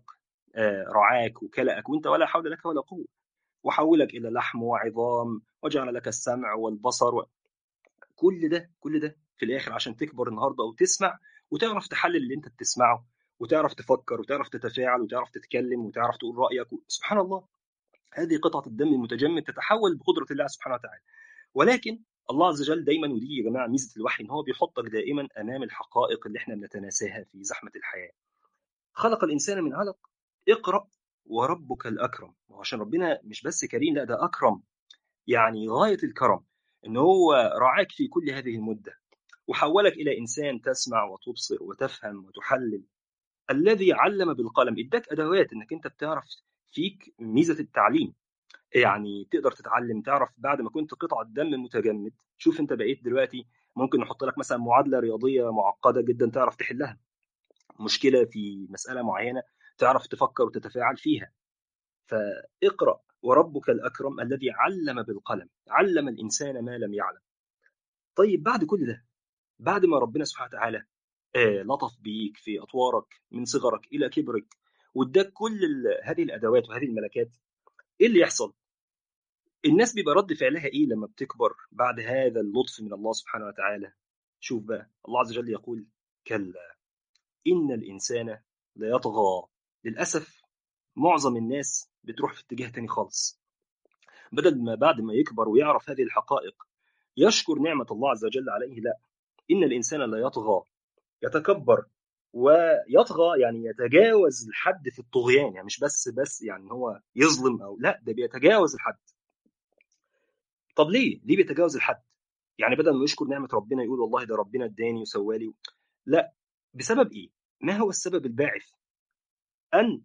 رعاك وكلأك وانت ولا حول لك ولا قوه وحولك الى لحم وعظام وجعل لك السمع والبصر و... كل ده كل ده في الاخر عشان تكبر النهارده وتسمع وتعرف تحلل اللي انت بتسمعه وتعرف تفكر وتعرف تتفاعل وتعرف تتكلم وتعرف تقول رايك و... سبحان الله هذه قطعه الدم المتجمد تتحول بقدره الله سبحانه وتعالى ولكن الله عز وجل دايما ودي يا جماعه ميزه الوحي ان هو بيحطك دائما امام الحقائق اللي احنا بنتناساها في زحمه الحياه خلق الانسان من علق اقرا وربك الاكرم عشان ربنا مش بس كريم لا ده اكرم يعني غايه الكرم ان هو رعاك في كل هذه المده وحولك الى انسان تسمع وتبصر وتفهم وتحلل الذي علم بالقلم اداك ادوات انك انت بتعرف فيك ميزه التعليم يعني تقدر تتعلم تعرف بعد ما كنت قطعه دم متجمد شوف انت بقيت دلوقتي ممكن نحط لك مثلا معادله رياضيه معقده جدا تعرف تحلها مشكله في مساله معينه تعرف تفكر وتتفاعل فيها فاقرا وربك الاكرم الذي علم بالقلم علم الانسان ما لم يعلم طيب بعد كل ده بعد ما ربنا سبحانه وتعالى آه لطف بيك في اطوارك من صغرك الى كبرك واداك كل هذه الادوات وهذه الملكات ايه اللي يحصل الناس بيبقى رد فعلها ايه لما بتكبر بعد هذا اللطف من الله سبحانه وتعالى شوف بقى الله عز وجل يقول كلا ان الانسان ليطغى للاسف معظم الناس بتروح في اتجاه تاني خالص بدل ما بعد ما يكبر ويعرف هذه الحقائق يشكر نعمة الله عز وجل عليه لا إن الإنسان لا يطغى يتكبر ويطغى يعني يتجاوز الحد في الطغيان يعني مش بس بس يعني هو يظلم او لا ده بيتجاوز الحد طب ليه ليه بيتجاوز الحد يعني بدل ما يشكر نعمه ربنا يقول والله ده ربنا اداني وسوالي لا بسبب ايه ما هو السبب الباعث ان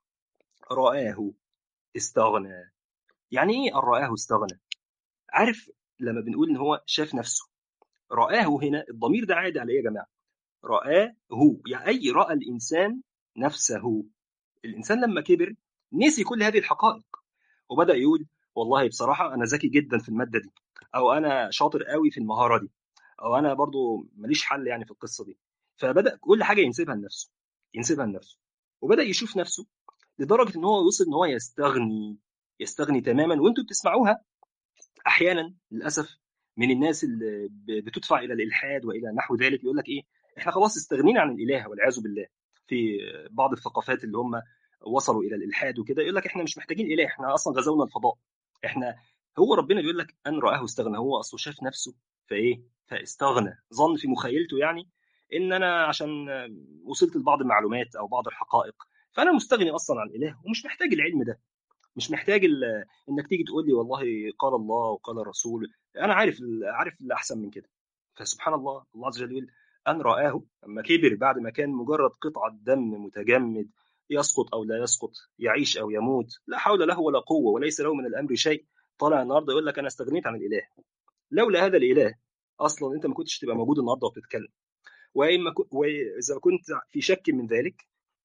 رآه استغنى يعني ايه ان رآه استغنى عارف لما بنقول ان هو شاف نفسه رآه هنا الضمير ده عادي على ايه يا جماعه رآه يعني أي رأى الإنسان نفسه الإنسان لما كبر نسي كل هذه الحقائق وبدأ يقول والله بصراحة أنا ذكي جدا في المادة دي أو أنا شاطر قوي في المهارة دي أو أنا برضو ماليش حل يعني في القصة دي فبدأ كل حاجة ينسبها لنفسه ينسبها لنفسه وبدأ يشوف نفسه لدرجة إن هو وصل إن هو يستغني يستغني تماما وأنتوا بتسمعوها أحيانا للأسف من الناس اللي بتدفع إلى الإلحاد وإلى نحو ذلك يقول لك إيه احنا خلاص استغنينا عن الاله والعياذ بالله في بعض الثقافات اللي هم وصلوا الى الالحاد وكده يقول لك احنا مش محتاجين اله احنا اصلا غزونا الفضاء احنا هو ربنا بيقول لك ان راه استغنى هو اصله شاف نفسه فايه فاستغنى ظن في مخيلته يعني ان انا عشان وصلت لبعض المعلومات او بعض الحقائق فانا مستغني اصلا عن الاله ومش محتاج العلم ده مش محتاج انك تيجي تقول لي والله قال الله وقال الرسول انا عارف عارف اللي احسن من كده فسبحان الله الله عز وجل يقول أن رآه لما كبر بعد ما كان مجرد قطعة دم متجمد يسقط أو لا يسقط يعيش أو يموت لا حول له ولا قوة وليس له من الأمر شيء طالع النهاردة يقول لك أنا استغنيت عن الإله لولا هذا الإله أصلا أنت ما كنتش تبقى موجود النهاردة وبتتكلم وإما وإذا كنت في شك من ذلك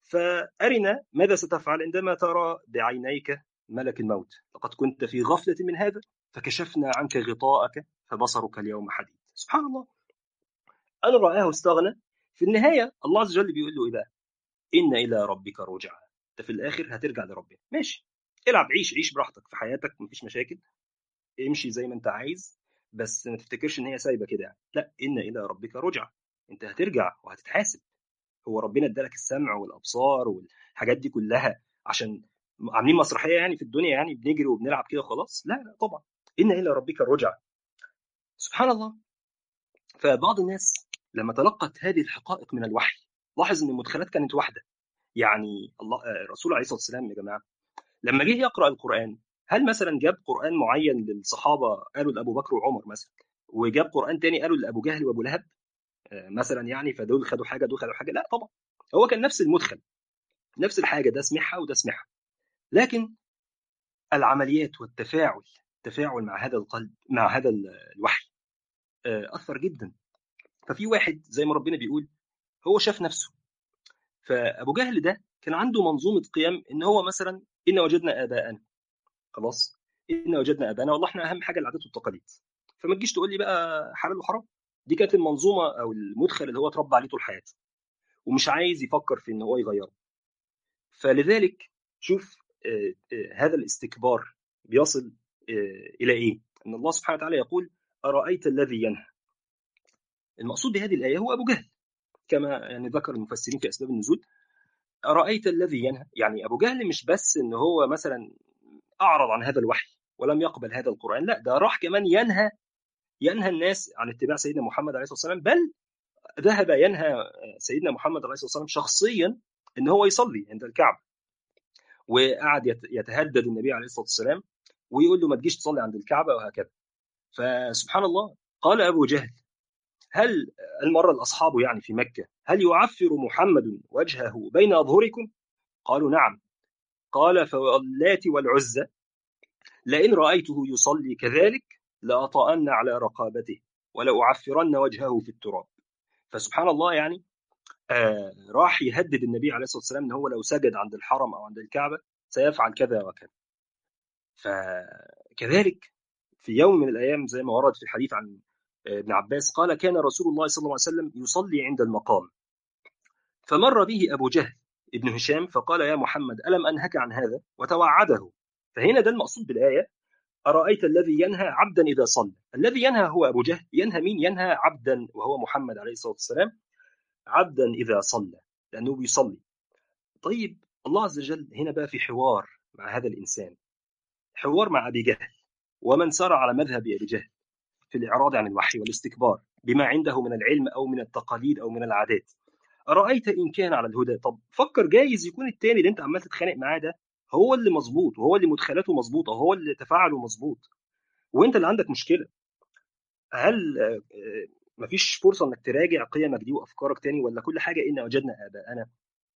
فأرنا ماذا ستفعل عندما ترى بعينيك ملك الموت لقد كنت في غفلة من هذا فكشفنا عنك غطاءك فبصرك اليوم حديد سبحان الله أن رآه استغنى في النهاية الله عز وجل بيقول له إيه بقى؟ إن إلى ربك رجعا أنت في الآخر هترجع لربنا ماشي العب عيش عيش براحتك في حياتك مفيش مشاكل امشي زي ما أنت عايز بس ما تفتكرش إن هي سايبة كده يعني لا إن إلى ربك رجعا أنت هترجع وهتتحاسب هو ربنا ادالك السمع والأبصار والحاجات دي كلها عشان عاملين مسرحية يعني في الدنيا يعني بنجري وبنلعب كده خلاص لا لا طبعا إن إلى ربك الرجعة سبحان الله فبعض الناس لما تلقت هذه الحقائق من الوحي لاحظ ان المدخلات كانت واحده يعني الله الرسول عليه الصلاه والسلام يا جماعه لما جه يقرا القران هل مثلا جاب قران معين للصحابه قالوا لابو بكر وعمر مثلا وجاب قران تاني قالوا لابو جهل وابو لهب مثلا يعني فدول خدوا حاجه دول خدوا حاجه لا طبعا هو كان نفس المدخل نفس الحاجه ده سمعها وده سمعها لكن العمليات والتفاعل التفاعل مع هذا القلب مع هذا الوحي اثر جدا ففي واحد زي ما ربنا بيقول هو شاف نفسه فابو جهل ده كان عنده منظومه قيم ان هو مثلا ان وجدنا اباءنا خلاص ان وجدنا اباءنا والله احنا اهم حاجه العادات والتقاليد فما تجيش تقول لي بقى حلال وحرام دي كانت المنظومه او المدخل اللي هو اتربى عليه طول حياته ومش عايز يفكر في ان هو يغيره فلذلك شوف هذا الاستكبار بيصل الى ايه ان الله سبحانه وتعالى يقول ارايت الذي ينهى المقصود بهذه الآية هو أبو جهل كما يعني ذكر المفسرين في أسباب النزول أرأيت الذي ينهى يعني أبو جهل مش بس إن هو مثلا أعرض عن هذا الوحي ولم يقبل هذا القرآن لا ده راح كمان ينهى ينهى الناس عن اتباع سيدنا محمد عليه الصلاة والسلام بل ذهب ينهى سيدنا محمد عليه الصلاة والسلام شخصيا إن هو يصلي عند الكعبة وقعد يتهدد النبي عليه الصلاة والسلام ويقول له ما تجيش تصلي عند الكعبة وهكذا فسبحان الله قال أبو جهل هل المرة الأصحاب يعني في مكة هل يعفر محمد وجهه بين أظهركم قالوا نعم قال فاللات والعزى لئن رأيته يصلي كذلك لأطأن على رقابته ولأعفرن وجهه في التراب فسبحان الله يعني آه راح يهدد النبي عليه الصلاة والسلام أنه هو لو سجد عند الحرم أو عند الكعبة سيفعل كذا وكذا فكذلك في يوم من الأيام زي ما ورد في الحديث عن ابن عباس قال كان رسول الله صلى الله عليه وسلم يصلي عند المقام فمر به أبو جهل ابن هشام فقال يا محمد ألم أنهك عن هذا وتوعده فهنا ده المقصود بالآية أرأيت الذي ينهى عبدا إذا صلى الذي ينهى هو أبو جهل ينهى مين ينهى عبدا وهو محمد عليه الصلاة والسلام عبدا إذا صلى لأنه بيصلي طيب الله عز وجل هنا بقى في حوار مع هذا الإنسان حوار مع أبي جهل ومن سار على مذهب أبي جهل في الإعراض عن الوحي والاستكبار بما عنده من العلم أو من التقاليد أو من العادات ارايت ان كان على الهدى طب فكر جايز يكون التاني اللي انت عمال تتخانق معاه ده هو اللي مظبوط وهو اللي مدخلاته مظبوطه وهو اللي تفاعله مظبوط وانت اللي عندك مشكله هل آه، آه، مفيش فرصه انك تراجع قيمك دي وافكارك تاني ولا كل حاجه ان وجدنا اباءنا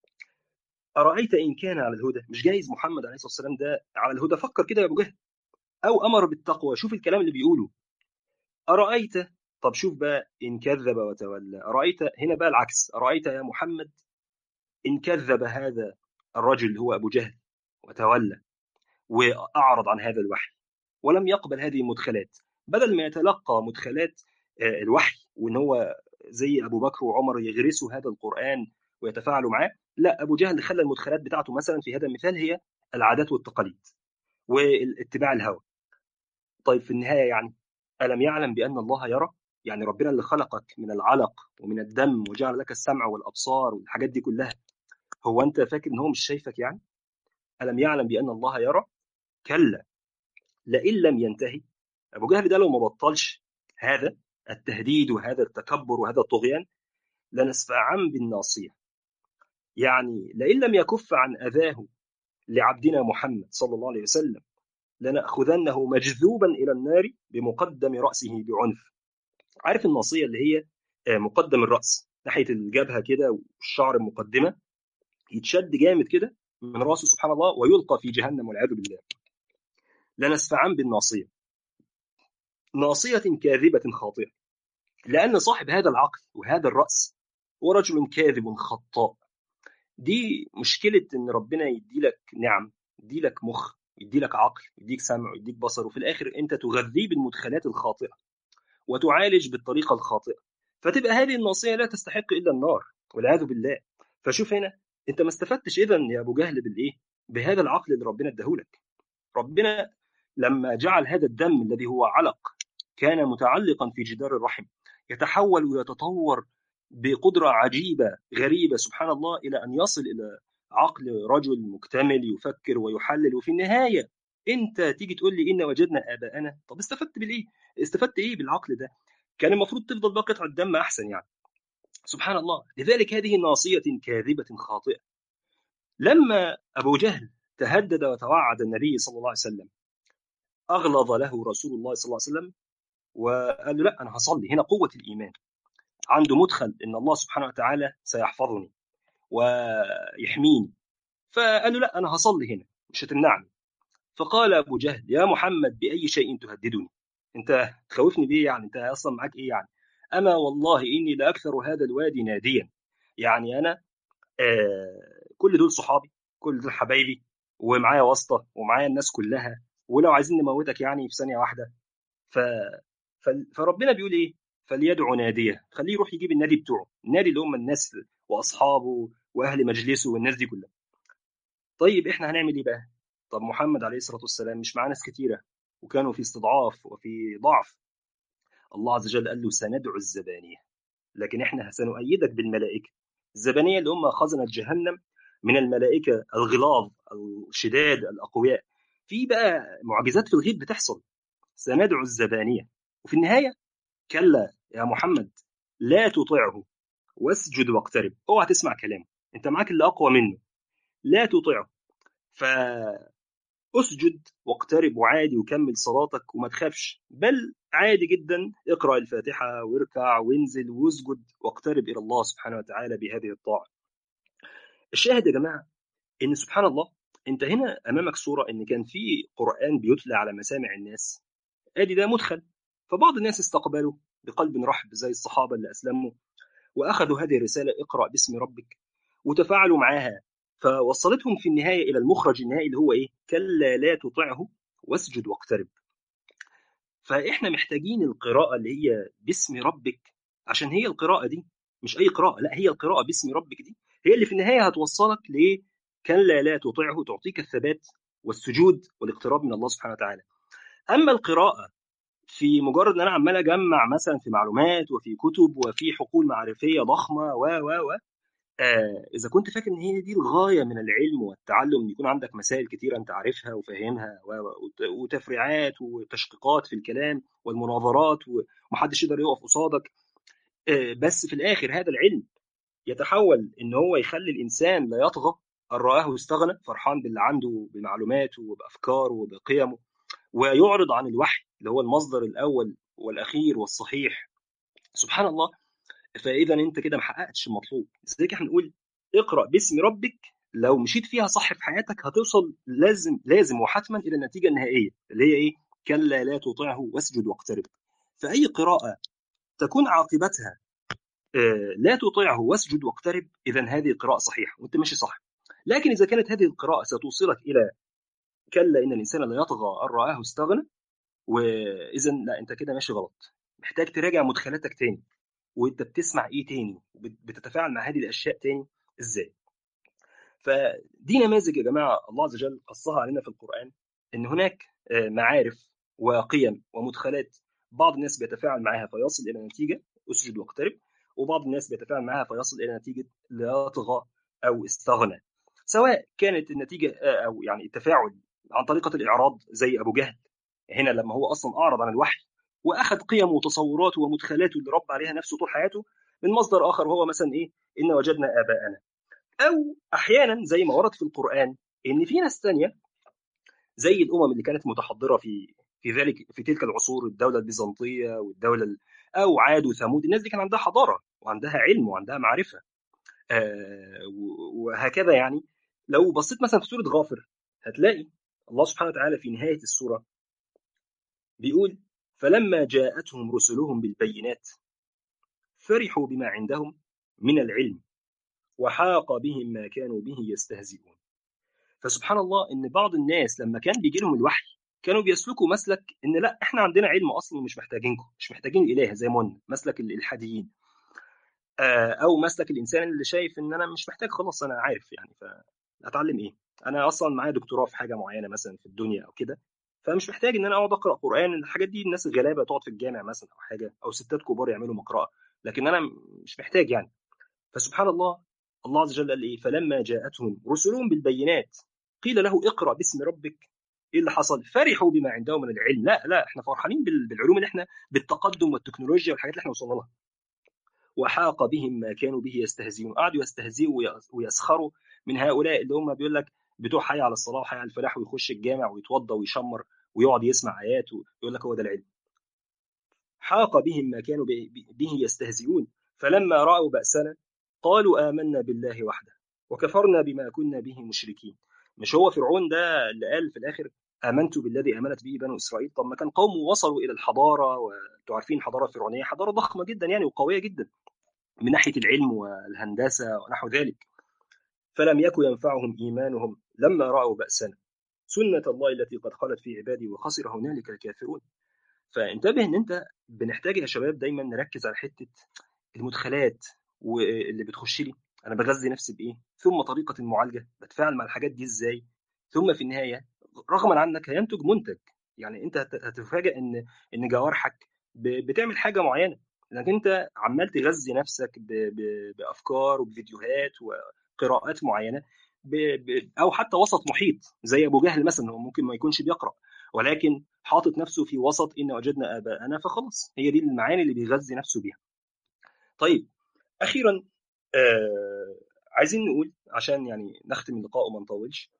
ارايت ان كان على الهدى مش جايز محمد عليه الصلاه والسلام ده على الهدى فكر كده يا ابو جهل او امر بالتقوى شوف الكلام اللي بيقوله ارايت طب شوف بقى ان كذب وتولى ارايت هنا بقى العكس ارايت يا محمد ان كذب هذا الرجل اللي هو ابو جهل وتولى واعرض عن هذا الوحي ولم يقبل هذه المدخلات بدل ما يتلقى مدخلات آه، الوحي وان هو زي ابو بكر وعمر يغرسوا هذا القران ويتفاعلوا معاه لا ابو جهل خلى المدخلات بتاعته مثلا في هذا المثال هي العادات والتقاليد واتباع الهوى طيب في النهايه يعني الم يعلم بان الله يرى يعني ربنا اللي خلقك من العلق ومن الدم وجعل لك السمع والابصار والحاجات دي كلها هو انت فاكر ان هو مش شايفك يعني الم يعلم بان الله يرى كلا لئن لم ينتهي ابو جهل ده لو ما بطلش هذا التهديد وهذا التكبر وهذا الطغيان لنسفعا بالناصيه يعني لئن لم يكف عن اذاه لعبدنا محمد صلى الله عليه وسلم لناخذنه مجذوبا الى النار بمقدم راسه بعنف عارف الناصيه اللي هي آه، مقدم الراس ناحيه الجبهه كده والشعر المقدمه يتشد جامد كده من راسه سبحان الله ويلقى في جهنم والعياذ بالله لنسفعا بالناصيه ناصيه كاذبه خاطئه لان صاحب هذا العقل وهذا الراس هو رجل كاذب خطاء دي مشكله ان ربنا يدي لك نعم يدي لك مخ يدي لك عقل يديك سمع يديك بصر وفي الاخر انت تغذيه بالمدخلات الخاطئه وتعالج بالطريقه الخاطئه فتبقى هذه الناصيه لا تستحق الا النار والعياذ بالله فشوف هنا انت ما استفدتش اذا يا ابو جهل بالايه بهذا العقل اللي ربنا اداهولك ربنا لما جعل هذا الدم الذي هو علق كان متعلقا في جدار الرحم يتحول ويتطور بقدره عجيبه غريبه سبحان الله الى ان يصل الى عقل رجل مكتمل يفكر ويحلل وفي النهايه انت تيجي تقول لي ان وجدنا اباءنا طب استفدت بالايه؟ استفدت ايه بالعقل ده؟ كان المفروض تفضل بقى قطعه دم احسن يعني سبحان الله لذلك هذه ناصيه كاذبه خاطئه لما ابو جهل تهدد وتوعد النبي صلى الله عليه وسلم اغلظ له رسول الله صلى الله عليه وسلم وقال له لا انا هصلي هنا قوه الايمان عنده مدخل ان الله سبحانه وتعالى سيحفظني ويحميني فقال له لا انا هصلي هنا مش هتمنعني فقال ابو جهل يا محمد باي شيء تهددني انت تخوفني بيه يعني انت اصلا معاك ايه يعني اما والله اني لاكثر هذا الوادي ناديا يعني انا آه كل دول صحابي كل دول حبايبي ومعايا واسطه ومعايا الناس كلها ولو عايزين نموتك يعني في ثانيه واحده ف... ف... فربنا بيقول ايه فليدعو ناديه خليه يروح يجيب النادي بتوعه النادي اللي هم الناس واصحابه واهل مجلسه والناس دي كلها طيب احنا هنعمل ايه بقى طب محمد عليه الصلاه والسلام مش معاه ناس كتيره وكانوا في استضعاف وفي ضعف الله عز وجل قال له سندعو الزبانيه لكن احنا سنؤيدك بالملائكه الزبانيه اللي هم خزنه جهنم من الملائكه الغلاظ الشداد الاقوياء في بقى معجزات في الغيب بتحصل سندعو الزبانيه وفي النهايه كلا يا محمد لا تطعه واسجد واقترب اوعى تسمع كلامه انت معاك اللي اقوى منه لا تطعه فاسجد واقترب وعادي وكمل صلاتك وما تخافش بل عادي جدا اقرا الفاتحه واركع وانزل واسجد واقترب الى الله سبحانه وتعالى بهذه الطاعه. الشاهد يا جماعه ان سبحان الله انت هنا امامك صوره ان كان في قران بيتلى على مسامع الناس ادي ده مدخل فبعض الناس استقبلوا بقلب رحب زي الصحابه اللي اسلموا واخذوا هذه الرساله اقرا باسم ربك وتفاعلوا معاها فوصلتهم في النهايه الى المخرج النهائي اللي هو ايه؟ كلا لا تطعه واسجد واقترب. فاحنا محتاجين القراءه اللي هي باسم ربك عشان هي القراءه دي مش اي قراءه لا هي القراءه باسم ربك دي هي اللي في النهايه هتوصلك ل كلا لا تطعه تعطيك الثبات والسجود والاقتراب من الله سبحانه وتعالى. اما القراءه في مجرد ان انا عمال اجمع مثلا في معلومات وفي كتب وفي حقول معرفيه ضخمه و و و آه اذا كنت فاكر ان هي دي الغايه من العلم والتعلم ان يكون عندك مسائل كتيره انت عارفها وفاهمها وتفريعات وتشقيقات في الكلام والمناظرات ومحدش يقدر يقف قصادك آه بس في الاخر هذا العلم يتحول ان هو يخلي الانسان لا يطغى ان رآه استغنى فرحان باللي عنده بمعلوماته وبافكاره وبقيمه ويعرض عن الوحي اللي هو المصدر الاول والاخير والصحيح سبحان الله فاذا انت كده ما حققتش المطلوب لذلك احنا نقول اقرا باسم ربك لو مشيت فيها صح في حياتك هتوصل لازم لازم وحتما الى النتيجه النهائيه اللي هي ايه كلا لا تطعه واسجد واقترب فاي قراءه تكون عاقبتها آه، لا تطيعه واسجد واقترب اذا هذه قراءه صحيحه وانت ماشي صح لكن اذا كانت هذه القراءه ستوصلك الى كلا ان الانسان لا يطغى ان راه استغنى واذا لا انت كده ماشي غلط محتاج تراجع مدخلاتك تاني وانت بتسمع ايه تاني بتتفاعل مع هذه الاشياء تاني ازاي فدي نماذج يا جماعه الله عز وجل قصها علينا في القران ان هناك آه، معارف وقيم ومدخلات بعض الناس بيتفاعل معها فيصل الى نتيجه اسجد واقترب وبعض الناس بيتفاعل معها فيصل الى نتيجه لا طغى او استغنى سواء كانت النتيجه آه، او يعني التفاعل عن طريقه الاعراض زي ابو جهل هنا لما هو اصلا اعرض عن الوحي واخذ قيمه وتصوراته ومدخلاته اللي رب عليها نفسه طول حياته من مصدر اخر وهو مثلا ايه ان وجدنا اباءنا او احيانا زي ما ورد في القران ان في ناس ثانيه زي الامم اللي كانت متحضره في في ذلك في تلك العصور الدوله البيزنطيه والدوله او عاد وثمود الناس دي كان عندها حضاره وعندها علم وعندها معرفه آه وهكذا يعني لو بصيت مثلا في سوره غافر هتلاقي الله سبحانه وتعالى في نهايه السوره بيقول فلما جاءتهم رسلهم بالبينات فرحوا بما عندهم من العلم وحاق بهم ما كانوا به يستهزئون فسبحان الله ان بعض الناس لما كان بيجي لهم الوحي كانوا بيسلكوا مسلك ان لا احنا عندنا علم اصلا ومش محتاجينكم مش محتاجين الاله زي ما قلنا مسلك الالحاديين آه، او مسلك الانسان اللي شايف ان انا مش محتاج خلاص انا عارف يعني فاتعلم ايه انا اصلا معايا دكتوراه في حاجه معينه مثلا في الدنيا او كده فمش محتاج ان انا اقعد اقرا قران الحاجات دي الناس الغلابه تقعد في الجامع مثلا او حاجه او ستات كبار يعملوا مقرأه لكن انا مش محتاج يعني فسبحان الله الله عز وجل قال ايه فلما جاءتهم رسلهم بالبينات قيل له اقرا باسم ربك ايه اللي حصل فرحوا بما عندهم من العلم لا لا احنا فرحانين بالعلوم اللي احنا بالتقدم والتكنولوجيا والحاجات اللي احنا وصلنا لها وحاق بهم ما كانوا به يستهزئون قعدوا يستهزئوا ويسخروا من هؤلاء اللي هم بيقول لك بتوع حي على الصلاه وحي على الفلاح ويخش الجامع ويتوضى ويشمر ويقعد يسمع ايات ويقول لك هو ده العلم حاق بهم ما كانوا به يستهزئون فلما راوا باسنا قالوا امنا بالله وحده وكفرنا بما كنا به مشركين مش هو فرعون ده اللي قال في الاخر امنت بالذي امنت به بنو اسرائيل طب ما كان قوم وصلوا الى الحضاره وانتوا عارفين الحضاره الفرعونيه حضاره ضخمه جدا يعني وقويه جدا من ناحيه العلم والهندسه ونحو ذلك فلم يكن ينفعهم ايمانهم لما راوا باسنا سنه الله التي قد خلت في عبادي وخسر هنالك الكافرون فانتبه ان انت بنحتاج يا شباب دايما نركز على حته المدخلات واللي بتخش لي انا بغذي نفسي بايه ثم طريقه المعالجه بتفاعل مع الحاجات دي ازاي ثم في النهايه رغما عنك هينتج منتج يعني انت هتفاجئ ان ان جوارحك بتعمل حاجه معينه لانك انت عمال تغذي نفسك بافكار وبفيديوهات وقراءات معينه او حتى وسط محيط زي ابو جهل مثلا هو ممكن ما يكونش بيقرا ولكن حاطط نفسه في وسط ان وجدنا اباءنا فخلاص هي دي المعاني اللي بيغذي نفسه بيها طيب اخيرا آه عايزين نقول عشان يعني نختم اللقاء وما نطولش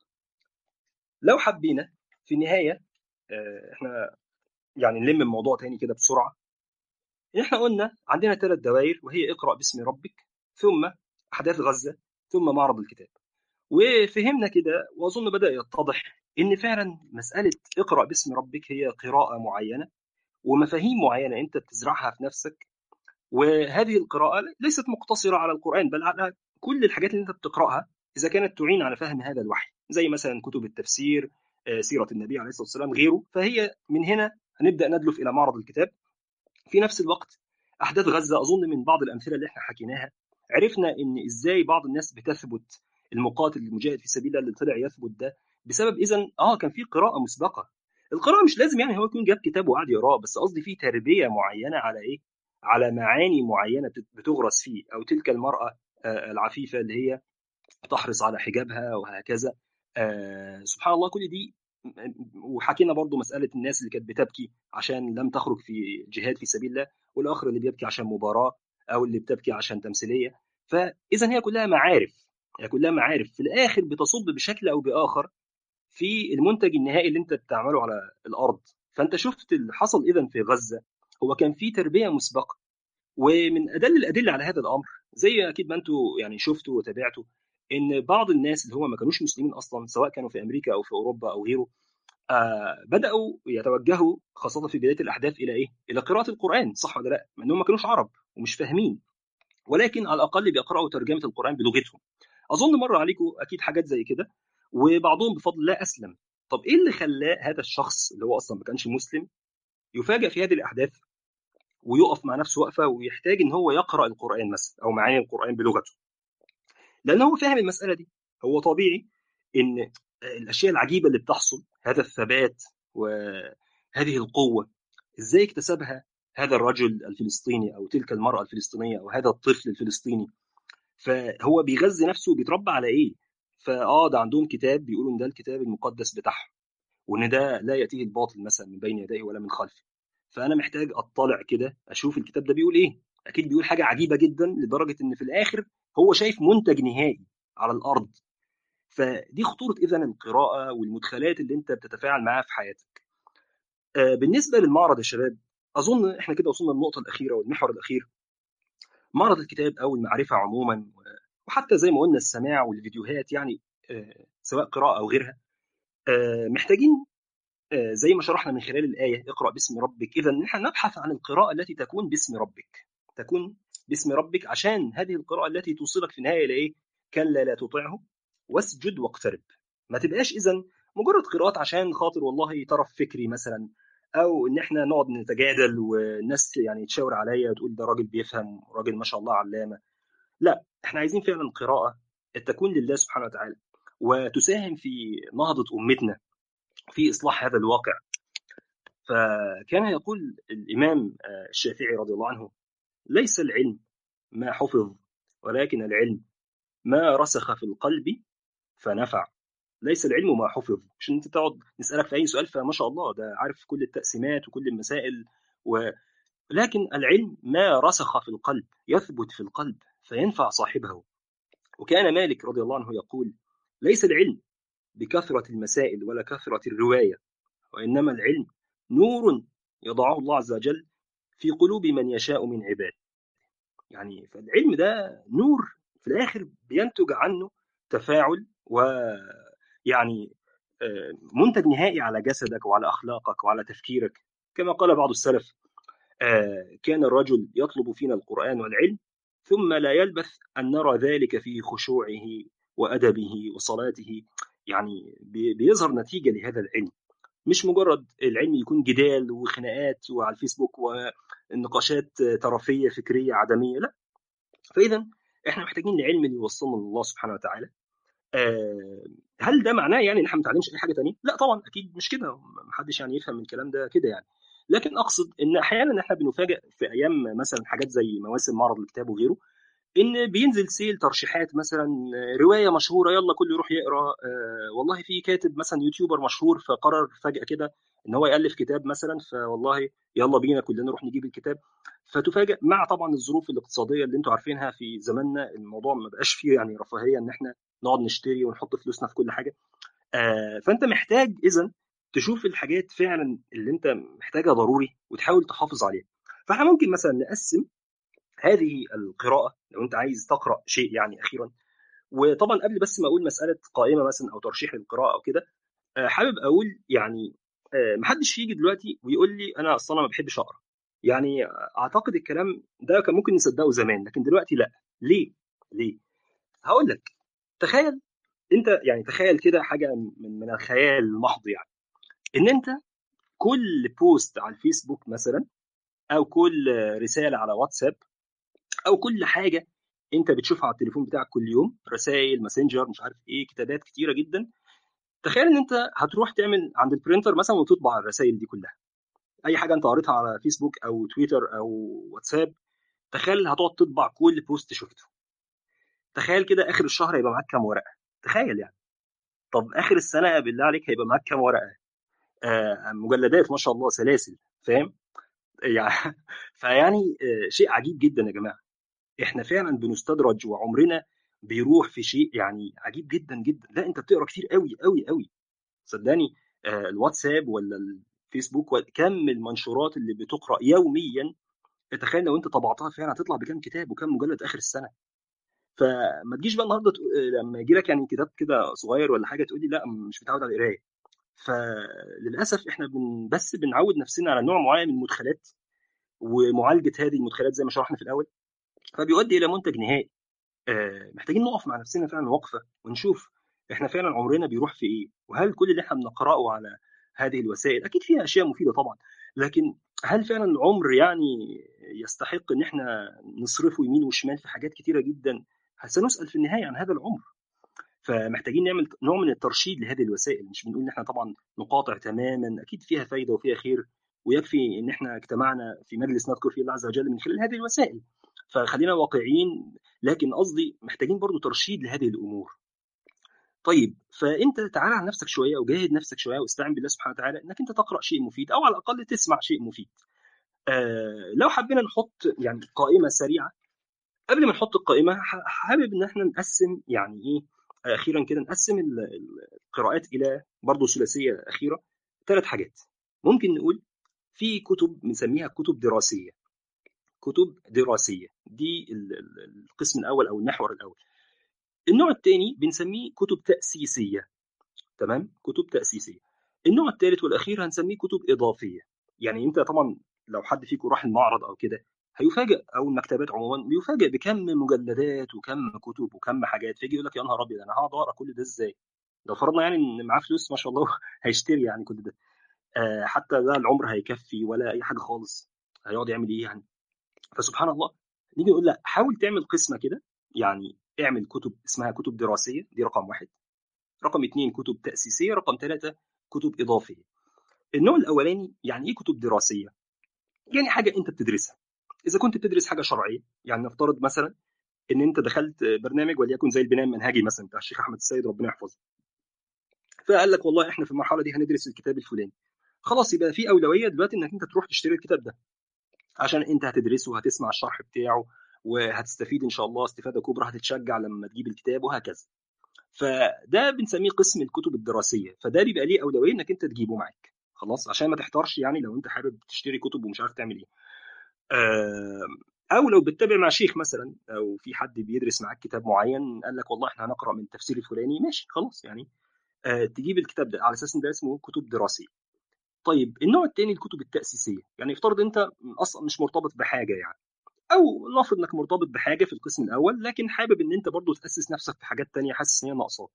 لو حبينا في النهايه آه احنا يعني نلم الموضوع تاني كده بسرعه احنا قلنا عندنا ثلاث دوائر وهي اقرا باسم ربك ثم احداث غزه ثم معرض الكتاب وفهمنا كده واظن بدا يتضح ان فعلا مساله اقرا باسم ربك هي قراءه معينه ومفاهيم معينه انت بتزرعها في نفسك وهذه القراءه ليست مقتصره على القران بل على كل الحاجات اللي انت بتقراها اذا كانت تعين على فهم هذا الوحي زي مثلا كتب التفسير آه، سيره النبي عليه الصلاه والسلام غيره فهي من هنا هنبدا ندلف الى معرض الكتاب في نفس الوقت احداث غزه اظن من بعض الامثله اللي احنا حكيناها عرفنا ان ازاي بعض الناس بتثبت المقاتل المجاهد في سبيل الله اللي طلع يثبت ده بسبب اذا اه كان في قراءه مسبقه القراءه مش لازم يعني هو يكون جاب كتاب وقعد يقراه بس قصدي في تربيه معينه على ايه على معاني معينه بتغرس فيه او تلك المراه آه، العفيفه اللي هي تحرص على حجابها وهكذا آه سبحان الله كل دي وحكينا برضو مسألة الناس اللي كانت بتبكي عشان لم تخرج في جهاد في سبيل الله والآخر اللي بيبكي عشان مباراة أو اللي بتبكي عشان تمثيلية فاذا هي كلها معارف هي كلها معارف في الاخر بتصب بشكل او باخر في المنتج النهائي اللي انت بتعمله على الارض فانت شفت اللي حصل اذا في غزه هو كان في تربيه مسبقه ومن ادل الادله على هذا الامر زي اكيد ما انتم يعني شفتوا وتابعتوا ان بعض الناس اللي هم ما كانوش مسلمين اصلا سواء كانوا في امريكا او في اوروبا او غيره آه بداوا يتوجهوا خاصه في بدايه الاحداث الى ايه؟ الى قراءه القران صح ولا لا؟ مع انهم ما كانوش عرب ومش فاهمين ولكن على الاقل بيقراوا ترجمه القران بلغتهم. اظن مر عليكم اكيد حاجات زي كده وبعضهم بفضل الله اسلم. طب ايه اللي خلاه هذا الشخص اللي هو اصلا ما كانش مسلم يفاجئ في هذه الاحداث ويقف مع نفسه وقفه ويحتاج ان هو يقرا القران مثلا او معاني القران بلغته. لان هو فاهم المساله دي هو طبيعي ان الاشياء العجيبه اللي بتحصل هذا الثبات وهذه القوه ازاي اكتسبها هذا الرجل الفلسطيني او تلك المراه الفلسطينيه او هذا الطفل الفلسطيني فهو بيغذي نفسه بيتربى على ايه فاه ده عندهم كتاب بيقولوا ان ده الكتاب المقدس بتاعهم وان ده لا ياتيه الباطل مثلا من بين يديه ولا من خلفه فانا محتاج اطلع كده اشوف الكتاب ده بيقول ايه اكيد بيقول حاجه عجيبه جدا لدرجه ان في الاخر هو شايف منتج نهائي على الارض فدي خطوره اذا القراءه والمدخلات اللي انت بتتفاعل معاها في حياتك بالنسبه للمعرض يا شباب اظن احنا كده وصلنا للنقطه الاخيره والمحور الاخير معرض الكتاب او المعرفه عموما وحتى زي ما قلنا السماع والفيديوهات يعني سواء قراءه او غيرها محتاجين زي ما شرحنا من خلال الايه اقرا باسم ربك اذا نحن نبحث عن القراءه التي تكون باسم ربك تكون باسم ربك عشان هذه القراءه التي توصلك في النهايه الى ايه كلا لا تطعه واسجد واقترب ما تبقاش اذا مجرد قراءات عشان خاطر والله طرف فكري مثلا او ان احنا نقعد نتجادل والناس يعني تشاور عليا وتقول ده راجل بيفهم راجل ما شاء الله علامه لا احنا عايزين فعلا قراءه تكون لله سبحانه وتعالى وتساهم في نهضه امتنا في اصلاح هذا الواقع فكان يقول الامام الشافعي رضي الله عنه ليس العلم ما حفظ ولكن العلم ما رسخ في القلب فنفع ليس العلم ما حفظ مش انت تقعد نسالك في اي سؤال فما شاء الله ده عارف كل التقسيمات وكل المسائل و... لكن العلم ما رسخ في القلب يثبت في القلب فينفع صاحبه وكان مالك رضي الله عنه يقول ليس العلم بكثرة المسائل ولا كثرة الرواية وإنما العلم نور يضعه الله عز وجل في قلوب من يشاء من عباده يعني فالعلم ده نور في الآخر بينتج عنه تفاعل ويعني منتج نهائي على جسدك وعلى أخلاقك وعلى تفكيرك كما قال بعض السلف كان الرجل يطلب فينا القرآن والعلم ثم لا يلبث أن نرى ذلك في خشوعه وأدبه وصلاته يعني بيظهر نتيجة لهذا العلم مش مجرد العلم يكون جدال وخناقات وعلى الفيسبوك ونقاشات طرفية فكرية عدمية لا فإذا احنا محتاجين العلم اللي يوصلنا لله سبحانه وتعالى آه هل ده معناه يعني ان احنا ما نتعلمش اي حاجه ثانيه؟ لا طبعا اكيد مش كده محدش يعني يفهم من الكلام ده كده يعني لكن اقصد ان احيانا احنا بنفاجئ في ايام مثلا حاجات زي مواسم معرض الكتاب وغيره ان بينزل سيل ترشيحات مثلا روايه مشهوره يلا كله يروح يقرا آه والله في كاتب مثلا يوتيوبر مشهور فقرر فجاه كده ان هو يالف كتاب مثلا فوالله يلا بينا كلنا نروح نجيب الكتاب فتفاجئ مع طبعا الظروف الاقتصاديه اللي انتم عارفينها في زماننا الموضوع ما بقاش فيه يعني رفاهيه ان احنا نقعد نشتري ونحط فلوسنا في كل حاجه آه فانت محتاج اذا تشوف الحاجات فعلا اللي انت محتاجها ضروري وتحاول تحافظ عليها فاحنا ممكن مثلا نقسم هذه القراءه لو انت عايز تقرا شيء يعني اخيرا وطبعا قبل بس ما اقول مساله قائمه مثلا او ترشيح للقراءه او كده آه حابب اقول يعني آه محدش يجي دلوقتي ويقول لي انا اصلا ما بحبش اقرا يعني اعتقد الكلام ده كان ممكن نصدقه زمان لكن دلوقتي لا ليه ليه هقول لك تخيل انت يعني تخيل كده حاجه من من الخيال المحض يعني ان انت كل بوست على الفيسبوك مثلا او كل رساله على واتساب او كل حاجه انت بتشوفها على التليفون بتاعك كل يوم رسائل ماسنجر مش عارف ايه كتابات كتيره جدا تخيل ان انت هتروح تعمل عند البرينتر مثلا وتطبع الرسائل دي كلها اي حاجه انت قريتها على فيسبوك او تويتر او واتساب تخيل هتقعد تطبع كل بوست شفته تخيل كده اخر الشهر هيبقى معاك كام ورقه تخيل يعني طب اخر السنه بالله عليك هيبقى معاك كام ورقه آه مجلدات ما شاء الله سلاسل فاهم يعني فيعني آه شيء عجيب جدا يا جماعه احنا فعلا بنستدرج وعمرنا بيروح في شيء يعني عجيب جدا جدا لا انت بتقرا كتير قوي قوي قوي صدقني آه، الواتساب ولا الفيسبوك كم المنشورات اللي بتقرا يوميا تخيل لو انت طبعتها فعلا هتطلع بكام كتاب وكام مجلد اخر السنه فما تجيش بقى النهارده لما يجي لك يعني كتاب كده صغير ولا حاجه تقول لي لا مش متعود على القرايه فللاسف احنا بن بس بنعود نفسنا على نوع معين من المدخلات ومعالجه هذه المدخلات زي ما شرحنا في الاول فبيؤدي الى منتج نهائي آه، محتاجين نقف مع نفسنا فعلا وقفه ونشوف احنا فعلا عمرنا بيروح في ايه وهل كل اللي احنا بنقراه على هذه الوسائل اكيد فيها اشياء مفيده طبعا لكن هل فعلا العمر يعني يستحق ان احنا نصرفه يمين وشمال في حاجات كتيره جدا سنسال في النهايه عن هذا العمر فمحتاجين نعمل نوع من الترشيد لهذه الوسائل مش بنقول ان احنا طبعا نقاطع تماما اكيد فيها فايده وفيها خير ويكفي ان احنا اجتمعنا في مجلس نذكر فيه الله عز وجل من خلال هذه الوسائل فخلينا واقعيين لكن قصدي محتاجين برضو ترشيد لهذه الامور طيب فانت تعالى على نفسك شويه وجاهد نفسك شويه واستعن بالله سبحانه وتعالى انك انت تقرا شيء مفيد او على الاقل تسمع شيء مفيد آه لو حبينا نحط يعني قائمه سريعه قبل ما نحط القائمه حابب ان احنا نقسم يعني ايه اخيرا كده نقسم القراءات الى برضه ثلاثيه اخيره ثلاث حاجات ممكن نقول في كتب بنسميها كتب دراسيه كتب دراسيه دي القسم الاول او المحور الاول النوع الثاني بنسميه كتب تاسيسيه تمام كتب تاسيسيه النوع الثالث والاخير هنسميه كتب اضافيه يعني انت طبعا لو حد فيكم راح المعرض او كده هيفاجئ او المكتبات عموما بيفاجئ بكم مجلدات وكم كتب وكم حاجات فيجي يقول لك يا نهار ابيض انا هقعد اقرا كل ده ازاي؟ لو فرضنا يعني ان معاه فلوس ما شاء الله هيشتري يعني كل ده آه حتى ده العمر هيكفي ولا اي حاجه خالص هيقعد يعمل ايه يعني فسبحان الله نيجي نقول لا حاول تعمل قسمه كده يعني اعمل كتب اسمها كتب دراسيه دي رقم واحد رقم اثنين كتب تاسيسيه رقم ثلاثه كتب اضافيه النوع الاولاني يعني ايه كتب دراسيه يعني حاجه انت بتدرسها اذا كنت بتدرس حاجه شرعيه يعني نفترض مثلا ان انت دخلت برنامج وليكن زي البناء المنهجي مثلا بتاع الشيخ احمد السيد ربنا يحفظه فقال لك والله احنا في المرحله دي هندرس الكتاب الفلاني خلاص يبقى في اولويه دلوقتي انك انت تروح تشتري الكتاب ده عشان انت هتدرسه وهتسمع الشرح بتاعه وهتستفيد ان شاء الله استفاده كبرى هتتشجع لما تجيب الكتاب وهكذا فده بنسميه قسم الكتب الدراسيه فده بيبقى ليه اولويه انك انت تجيبه معاك خلاص عشان ما تحتارش يعني لو انت حابب تشتري كتب ومش عارف تعمل ايه او لو بتتابع مع شيخ مثلا او في حد بيدرس معاك كتاب معين قال لك والله احنا هنقرا من التفسير الفلاني ماشي خلاص يعني أه تجيب الكتاب ده على اساس ان ده اسمه كتب دراسيه طيب النوع الثاني الكتب التاسيسيه يعني افترض انت اصلا مش مرتبط بحاجه يعني او نفرض انك مرتبط بحاجه في القسم الاول لكن حابب ان انت برضو تاسس نفسك في حاجات تانية حاسس ان هي ناقصاك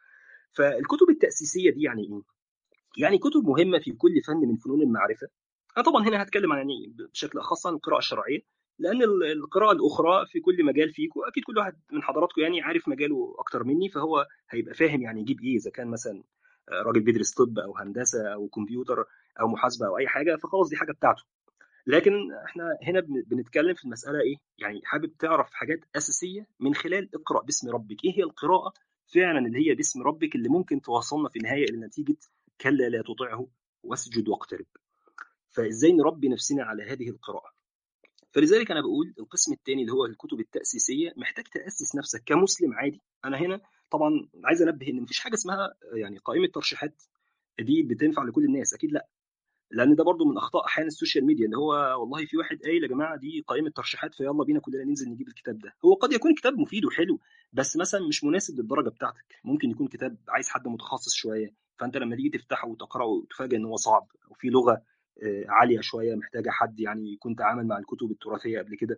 فالكتب التاسيسيه دي يعني ايه يعني كتب مهمه في كل فن من فنون المعرفه انا طبعا هنا هتكلم عن يعني بشكل اخص عن القراءه الشرعيه لان القراءه الاخرى في كل مجال فيكم اكيد كل واحد من حضراتكم يعني عارف مجاله اكتر مني فهو هيبقى فاهم يعني يجيب ايه اذا كان مثلا راجل بيدرس طب او هندسه او كمبيوتر او محاسبه او اي حاجه فخلاص دي حاجه بتاعته لكن احنا هنا بنتكلم في المساله ايه يعني حابب تعرف حاجات اساسيه من خلال اقرا باسم ربك ايه هي القراءه فعلا اللي هي باسم ربك اللي ممكن توصلنا في النهايه الى نتيجه كلا لا تطعه واسجد واقترب فازاي نربي نفسنا على هذه القراءه فلذلك انا بقول القسم الثاني اللي هو الكتب التاسيسيه محتاج تاسس نفسك كمسلم عادي انا هنا طبعا عايز انبه ان مفيش حاجه اسمها يعني قائمه ترشيحات دي بتنفع لكل الناس اكيد لا لان ده برضو من اخطاء احيانا السوشيال ميديا ان هو والله في واحد قايل يا جماعه دي قائمه ترشيحات فيلا بينا كلنا ننزل نجيب الكتاب ده هو قد يكون كتاب مفيد وحلو بس مثلا مش مناسب للدرجه بتاعتك ممكن يكون كتاب عايز حد متخصص شويه فانت لما تيجي تفتحه وتقراه تفاجئ ان هو صعب او في لغه عاليه شويه محتاجه حد يعني يكون تعامل مع الكتب التراثيه قبل كده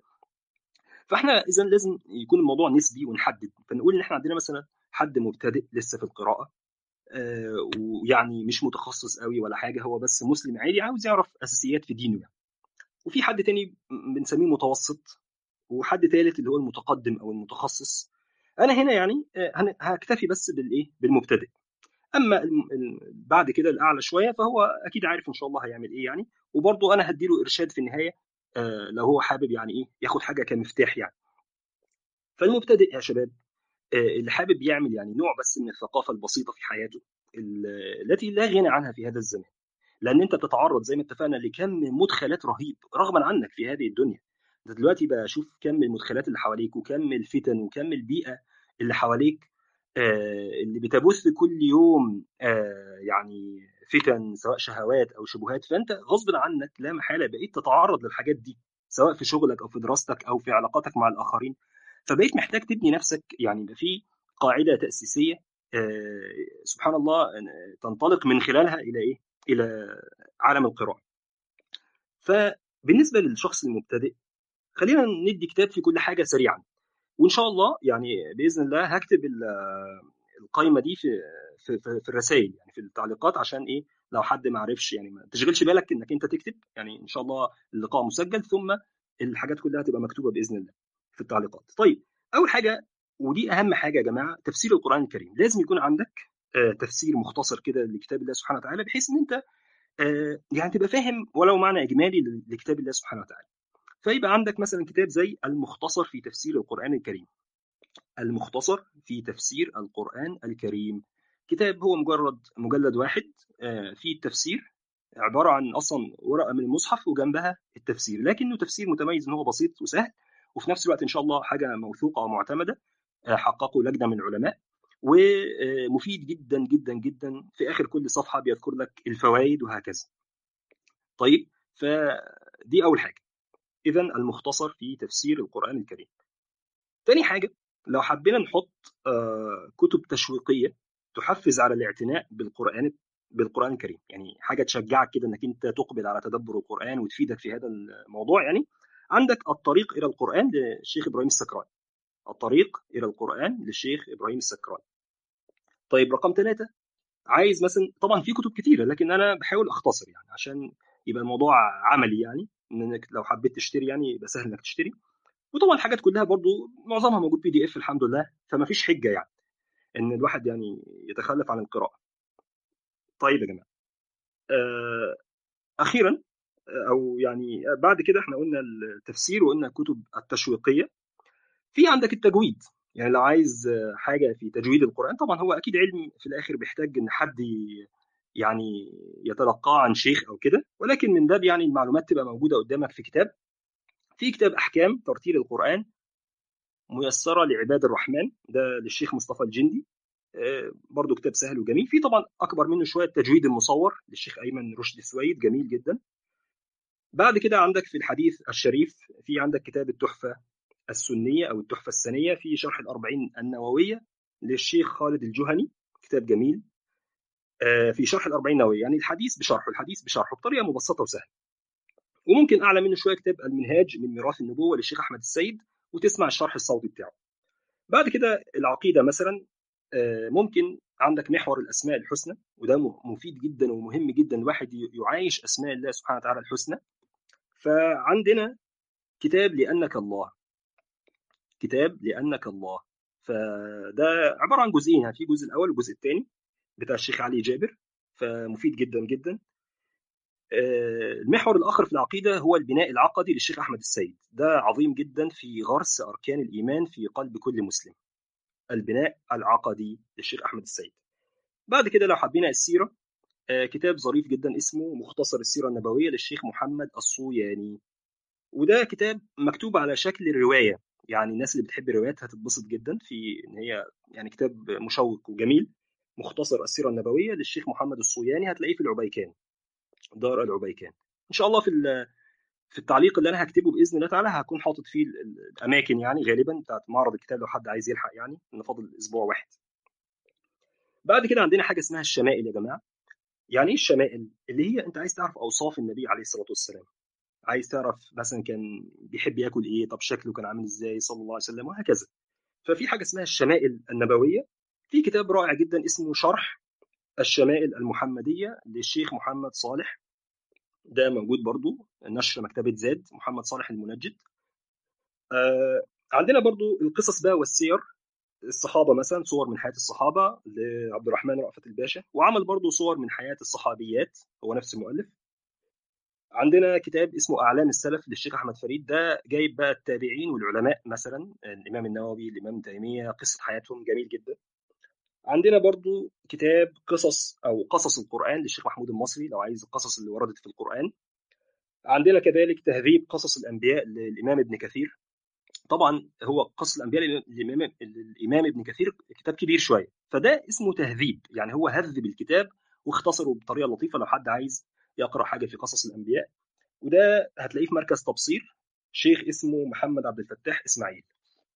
فاحنا اذا لازم يكون الموضوع نسبي ونحدد فنقول ان احنا عندنا مثلا حد مبتدئ لسه في القراءه آه ويعني مش متخصص قوي ولا حاجه هو بس مسلم عادي عاوز يعرف اساسيات في دينه يعني. وفي حد تاني بنسميه متوسط وحد ثالث اللي هو المتقدم او المتخصص انا هنا يعني هكتفي بس بالايه بالمبتدئ اما بعد كده الاعلى شويه فهو اكيد عارف ان شاء الله هيعمل ايه يعني وبرضه انا هديله ارشاد في النهايه آه لو هو حابب يعني ايه ياخد حاجه كمفتاح يعني فالمبتدئ يا شباب آه اللي حابب يعمل يعني نوع بس من الثقافه البسيطه في حياته التي لا غنى عنها في هذا الزمان لان انت بتتعرض زي ما اتفقنا لكم مدخلات رهيب رغما عنك في هذه الدنيا ده دلوقتي بقى شوف كم المدخلات اللي حواليك وكم الفتن وكم البيئه اللي حواليك آه، اللي بتبث كل يوم آه، يعني فتن سواء شهوات او شبهات فانت غصب عنك لا محاله بقيت تتعرض للحاجات دي سواء في شغلك او في دراستك او في علاقاتك مع الاخرين فبقيت محتاج تبني نفسك يعني يبقى في قاعده تاسيسيه آه، سبحان الله تنطلق من خلالها الى ايه؟ الى عالم القراءه. فبالنسبه للشخص المبتدئ خلينا ندي كتاب في كل حاجه سريعا وان شاء الله يعني باذن الله هكتب القائمه دي في في, في الرسائل يعني في التعليقات عشان ايه لو حد ما عرفش يعني ما تشغلش بالك انك انت تكتب يعني ان شاء الله اللقاء مسجل ثم الحاجات كلها تبقى مكتوبه باذن الله في التعليقات طيب اول حاجه ودي اهم حاجه يا جماعه تفسير القران الكريم لازم يكون عندك تفسير مختصر كده لكتاب الله سبحانه وتعالى بحيث ان انت يعني تبقى فاهم ولو معنى اجمالي لكتاب الله سبحانه وتعالى فيبقى عندك مثلا كتاب زي المختصر في تفسير القرآن الكريم المختصر في تفسير القرآن الكريم كتاب هو مجرد مجلد واحد فيه التفسير عبارة عن أصلا ورقة من المصحف وجنبها التفسير لكنه تفسير متميز إن هو بسيط وسهل وفي نفس الوقت إن شاء الله حاجة موثوقة ومعتمدة حققه لجنة من العلماء ومفيد جدا جدا جدا في آخر كل صفحة بيذكر لك الفوائد وهكذا طيب فدي أول حاجة إذا المختصر في تفسير القرآن الكريم. تاني حاجة لو حبينا نحط كتب تشويقية تحفز على الاعتناء بالقرآن بالقرآن الكريم، يعني حاجة تشجعك كده إنك أنت تقبل على تدبر القرآن وتفيدك في هذا الموضوع يعني عندك الطريق إلى القرآن للشيخ إبراهيم السكراني. الطريق إلى القرآن للشيخ إبراهيم السكراني. طيب رقم ثلاثة عايز مثلا طبعا في كتب كتيرة لكن أنا بحاول أختصر يعني عشان يبقى الموضوع عملي يعني انك لو حبيت تشتري يعني يبقى سهل انك تشتري وطبعا الحاجات كلها برضو معظمها موجود بي دي اف الحمد لله فما فيش حجه يعني ان الواحد يعني يتخلف عن القراءه طيب يا جماعه اخيرا او يعني بعد كده احنا قلنا التفسير وقلنا الكتب التشويقيه في عندك التجويد يعني لو عايز حاجه في تجويد القران طبعا هو اكيد علم في الاخر بيحتاج ان حد يعني يتلقاه عن شيخ او كده ولكن من باب يعني المعلومات تبقى موجوده قدامك في كتاب في كتاب احكام ترتيل القران ميسره لعباد الرحمن ده للشيخ مصطفى الجندي برضه كتاب سهل وجميل في طبعا اكبر منه شويه التجويد المصور للشيخ ايمن رشدي سويد جميل جدا بعد كده عندك في الحديث الشريف في عندك كتاب التحفه السنيه او التحفه السنيه في شرح الأربعين النوويه للشيخ خالد الجهني كتاب جميل في شرح الأربعين نووية يعني الحديث بشرحه الحديث بشرحه بطريقة مبسطة وسهلة وممكن أعلى منه شوية كتاب المنهاج من ميراث النبوة للشيخ أحمد السيد وتسمع الشرح الصوتي بتاعه بعد كده العقيدة مثلا ممكن عندك محور الأسماء الحسنى وده مفيد جدا ومهم جدا الواحد يعايش أسماء الله سبحانه وتعالى الحسنى فعندنا كتاب لأنك الله كتاب لأنك الله فده عبارة عن جزئين يعني في الجزء الأول والجزء الثاني بتاع الشيخ علي جابر فمفيد جدا جدا المحور الاخر في العقيده هو البناء العقدي للشيخ احمد السيد ده عظيم جدا في غرس اركان الايمان في قلب كل مسلم البناء العقدي للشيخ احمد السيد بعد كده لو حبينا السيره كتاب ظريف جدا اسمه مختصر السيره النبويه للشيخ محمد الصوياني وده كتاب مكتوب على شكل الروايه يعني الناس اللي بتحب الروايات هتتبسط جدا في ان هي يعني كتاب مشوق وجميل مختصر السيره النبويه للشيخ محمد الصوياني هتلاقيه في العبيكان دار العبيكان ان شاء الله في في التعليق اللي انا هكتبه باذن الله تعالى هكون حاطط فيه الاماكن يعني غالبا بتاعت معرض الكتاب لو حد عايز يلحق يعني ان فاضل اسبوع واحد بعد كده عندنا حاجه اسمها الشمائل يا جماعه يعني ايه الشمائل اللي هي انت عايز تعرف اوصاف النبي عليه الصلاه والسلام عايز تعرف مثلا كان بيحب ياكل ايه طب شكله كان عامل ازاي صلى الله عليه وسلم وهكذا ففي حاجه اسمها الشمائل النبويه في كتاب رائع جدا اسمه شرح الشمائل المحمديه للشيخ محمد صالح ده موجود برضو نشر مكتبه زاد محمد صالح المنجد آه عندنا برضو القصص بقى والسير الصحابة مثلا صور من حياة الصحابة لعبد الرحمن رأفت الباشا وعمل برضو صور من حياة الصحابيات هو نفس المؤلف عندنا كتاب اسمه أعلام السلف للشيخ أحمد فريد ده جايب بقى التابعين والعلماء مثلا الإمام النووي الإمام تيمية قصة حياتهم جميل جدا عندنا برضو كتاب قصص أو قصص القرآن للشيخ محمود المصري لو عايز القصص اللي وردت في القرآن عندنا كذلك تهذيب قصص الانبياء للامام ابن كثير طبعا هو قصص الانبياء للامام الامام ابن كثير كتاب كبير شويه فده اسمه تهذيب يعني هو هذب الكتاب واختصره بطريقه لطيفه لو حد عايز يقرا حاجه في قصص الانبياء وده هتلاقيه في مركز تبصير شيخ اسمه محمد عبد الفتاح اسماعيل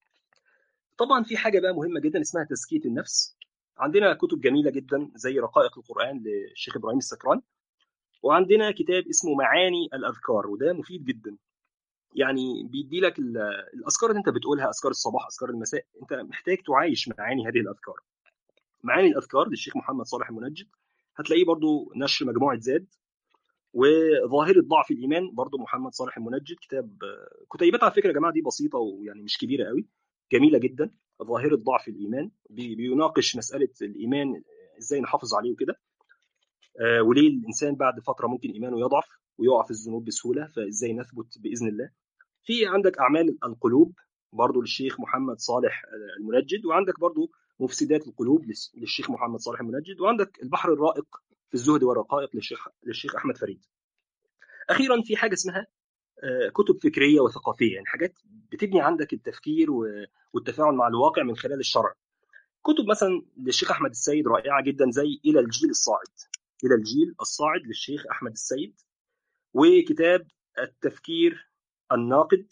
طبعا في حاجه بقى مهمه جدا اسمها تزكيه النفس عندنا كتب جميله جدا زي رقائق القران للشيخ ابراهيم السكران وعندنا كتاب اسمه معاني الاذكار وده مفيد جدا يعني بيدي لك الاذكار اللي انت بتقولها اذكار الصباح اذكار المساء انت محتاج تعايش معاني هذه الاذكار معاني الاذكار للشيخ محمد صالح المنجد هتلاقيه برضو نشر مجموعه زاد وظاهره ضعف الايمان برضو محمد صالح المنجد كتاب كتيبات على فكره يا جماعه دي بسيطه ويعني مش كبيره قوي جميله جدا ظاهره ضعف الايمان بيناقش مساله الايمان ازاي نحافظ عليه وكده آه وليه الانسان بعد فتره ممكن ايمانه يضعف ويقع في الذنوب بسهوله فازاي نثبت باذن الله في عندك اعمال القلوب برضو للشيخ محمد صالح المنجد وعندك برضو مفسدات القلوب للشيخ محمد صالح المنجد وعندك البحر الرائق في الزهد والرقائق للشيخ للشيخ احمد فريد اخيرا في حاجه اسمها كتب فكريه وثقافيه يعني حاجات بتبني عندك التفكير والتفاعل مع الواقع من خلال الشرع كتب مثلا للشيخ احمد السيد رائعه جدا زي الى الجيل الصاعد الى الجيل الصاعد للشيخ احمد السيد وكتاب التفكير الناقد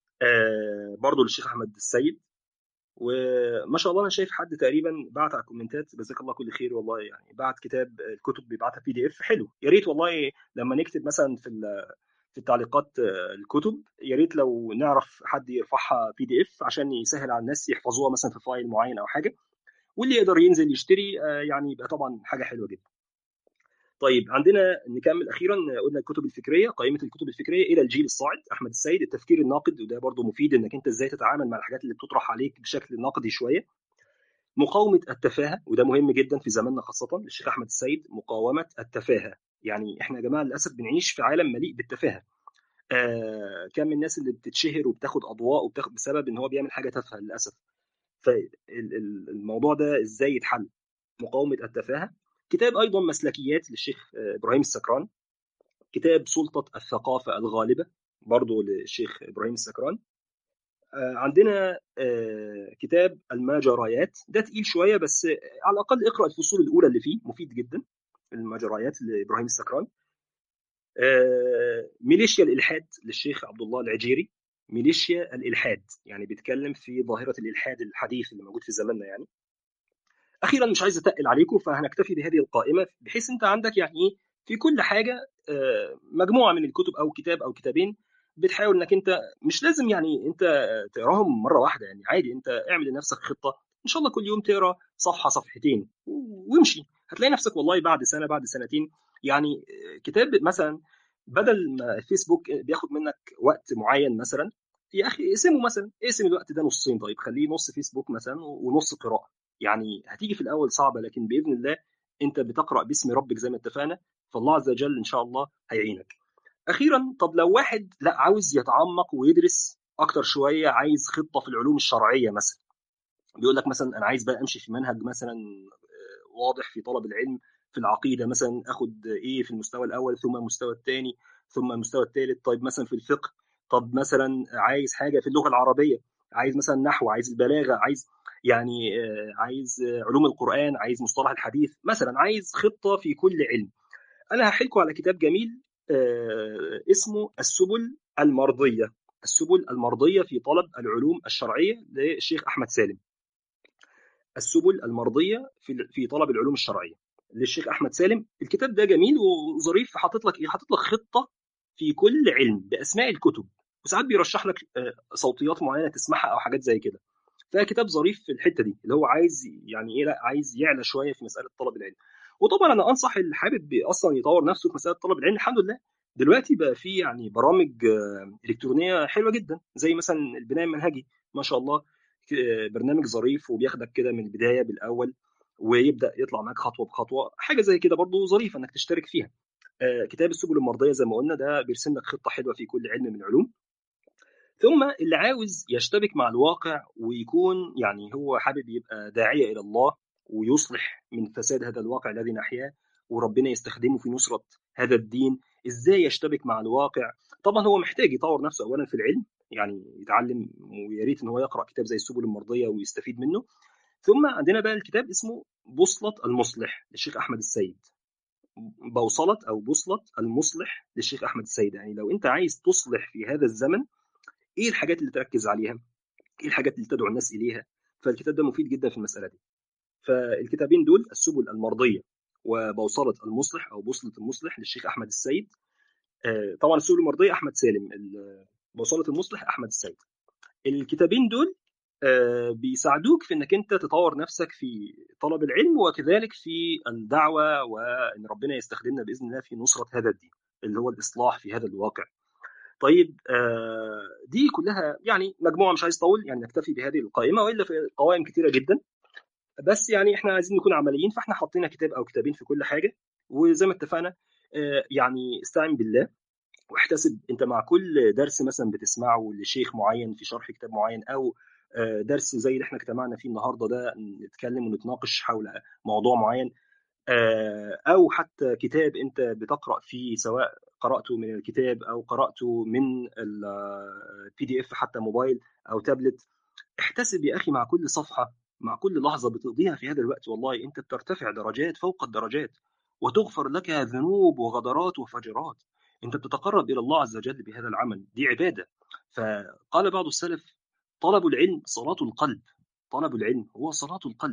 برضه للشيخ احمد السيد وما شاء الله انا شايف حد تقريبا بعت على الكومنتات جزاك الله كل خير والله يعني بعت كتاب الكتب بيبعتها بي دي اف حلو يا ريت والله لما نكتب مثلا في في التعليقات الكتب يا ريت لو نعرف حد يرفعها بي دي اف عشان يسهل على الناس يحفظوها مثلا في فايل معين او حاجه واللي يقدر ينزل يشتري يعني يبقى طبعا حاجه حلوه جدا طيب عندنا نكمل اخيرا قلنا الكتب الفكريه قائمه الكتب الفكريه الى الجيل الصاعد احمد السيد التفكير الناقد وده برضه مفيد انك انت ازاي تتعامل مع الحاجات اللي بتطرح عليك بشكل نقدي شويه مقاومه التفاهه وده مهم جدا في زماننا خاصه للشيخ احمد السيد مقاومه التفاهه يعني احنا يا جماعه للاسف بنعيش في عالم مليء بالتفاهه آه كم من الناس اللي بتتشهر وبتاخد اضواء وبتاخد بسبب ان هو بيعمل حاجه تافهه للاسف فالموضوع ده ازاي يتحل مقاومه التفاهه كتاب ايضا مسلكيات للشيخ ابراهيم السكران كتاب سلطه الثقافه الغالبه برضه للشيخ ابراهيم السكران عندنا كتاب المجريات ده تقيل شويه بس على الاقل اقرا الفصول الاولى اللي فيه مفيد جدا المجريات لابراهيم السكران ميليشيا الالحاد للشيخ عبد الله العجيري ميليشيا الالحاد يعني بيتكلم في ظاهره الالحاد الحديث اللي موجود في زماننا يعني اخيرا مش عايز اتقل عليكم فهنكتفي بهذه القائمه بحيث انت عندك يعني ايه في كل حاجه مجموعه من الكتب او كتاب او كتابين بتحاول انك انت مش لازم يعني انت تقراهم مره واحده يعني عادي انت اعمل لنفسك خطه ان شاء الله كل يوم تقرا صفحه صفحتين وامشي هتلاقي نفسك والله بعد سنه بعد سنتين يعني كتاب مثلا بدل ما الفيسبوك بياخد منك وقت معين مثلا يا اخي اقسمه مثلا اقسم الوقت ده نصين طيب خليه نص فيسبوك مثلا ونص قراءه يعني هتيجي في الاول صعبه لكن باذن الله انت بتقرا باسم ربك زي ما اتفقنا فالله عز وجل ان شاء الله هيعينك اخيرا طب لو واحد لا عاوز يتعمق ويدرس اكتر شويه عايز خطه في العلوم الشرعيه مثلا بيقول لك مثلا انا عايز بقى امشي في منهج مثلا واضح في طلب العلم في العقيده مثلا اخد ايه في المستوى الاول ثم المستوى الثاني ثم المستوى الثالث طيب مثلا في الفقه طب مثلا عايز حاجه في اللغه العربيه عايز مثلا نحو عايز البلاغه عايز يعني عايز علوم القران عايز مصطلح الحديث مثلا عايز خطه في كل علم انا هحكي على كتاب جميل اسمه السبل المرضيه السبل المرضيه في طلب العلوم الشرعيه للشيخ احمد سالم السبل المرضيه في في طلب العلوم الشرعيه للشيخ احمد سالم الكتاب ده جميل وظريف حاطط لك ايه حاطط لك خطه في كل علم باسماء الكتب وساعات بيرشح لك صوتيات معينه تسمعها او حاجات زي كده فكتاب ظريف في الحته دي اللي هو عايز يعني ايه لا عايز يعلى شويه في مساله طلب العلم وطبعا انا انصح اللي حابب اصلا يطور نفسه في مساله طلب العلم الحمد لله دلوقتي بقى في يعني برامج الكترونيه حلوه جدا زي مثلا البناء المنهجي ما شاء الله برنامج ظريف وبياخدك كده من البدايه بالاول ويبدا يطلع معاك خطوه بخطوه حاجه زي كده برضو ظريفه انك تشترك فيها كتاب السبل المرضيه زي ما قلنا ده بيرسم لك خطه حلوه في كل علم من العلوم ثم اللي عاوز يشتبك مع الواقع ويكون يعني هو حابب يبقى داعيه الى الله ويصلح من فساد هذا الواقع الذي نحياه وربنا يستخدمه في نصره هذا الدين ازاي يشتبك مع الواقع طبعا هو محتاج يطور نفسه اولا في العلم يعني يتعلم ويا ريت ان هو يقرا كتاب زي السبل المرضيه ويستفيد منه ثم عندنا بقى الكتاب اسمه بوصله المصلح للشيخ احمد السيد بوصله او بوصله المصلح للشيخ احمد السيد يعني لو انت عايز تصلح في هذا الزمن ايه الحاجات اللي تركز عليها ايه الحاجات اللي تدعو الناس اليها فالكتاب ده مفيد جدا في المساله دي فالكتابين دول السبل المرضيه وبوصله المصلح او بوصله المصلح للشيخ احمد السيد طبعا السبل المرضيه احمد سالم بوصله المصلح احمد السيد الكتابين دول بيساعدوك في انك انت تطور نفسك في طلب العلم وكذلك في الدعوه وان ربنا يستخدمنا باذن الله في نصره هذا الدين اللي هو الاصلاح في هذا الواقع. طيب دي كلها يعني مجموعه مش عايز اطول يعني نكتفي بهذه القائمه والا في قوائم كثيره جدا بس يعني احنا عايزين نكون عمليين فاحنا حطينا كتاب او كتابين في كل حاجه وزي ما اتفقنا يعني استعن بالله واحتسب انت مع كل درس مثلا بتسمعه لشيخ معين في شرح كتاب معين او درس زي اللي احنا اجتمعنا فيه النهارده ده نتكلم ونتناقش حول موضوع معين او حتى كتاب انت بتقرا فيه سواء قراته من الكتاب او قراته من البي دي اف حتى موبايل او تابلت احتسب يا اخي مع كل صفحه مع كل لحظه بتقضيها في هذا الوقت والله انت بترتفع درجات فوق الدرجات وتغفر لك ذنوب وغدرات وفجرات انت بتتقرب الى الله عز وجل بهذا العمل دي عباده فقال بعض السلف طلب العلم صلاة القلب طلب العلم هو صلاة القلب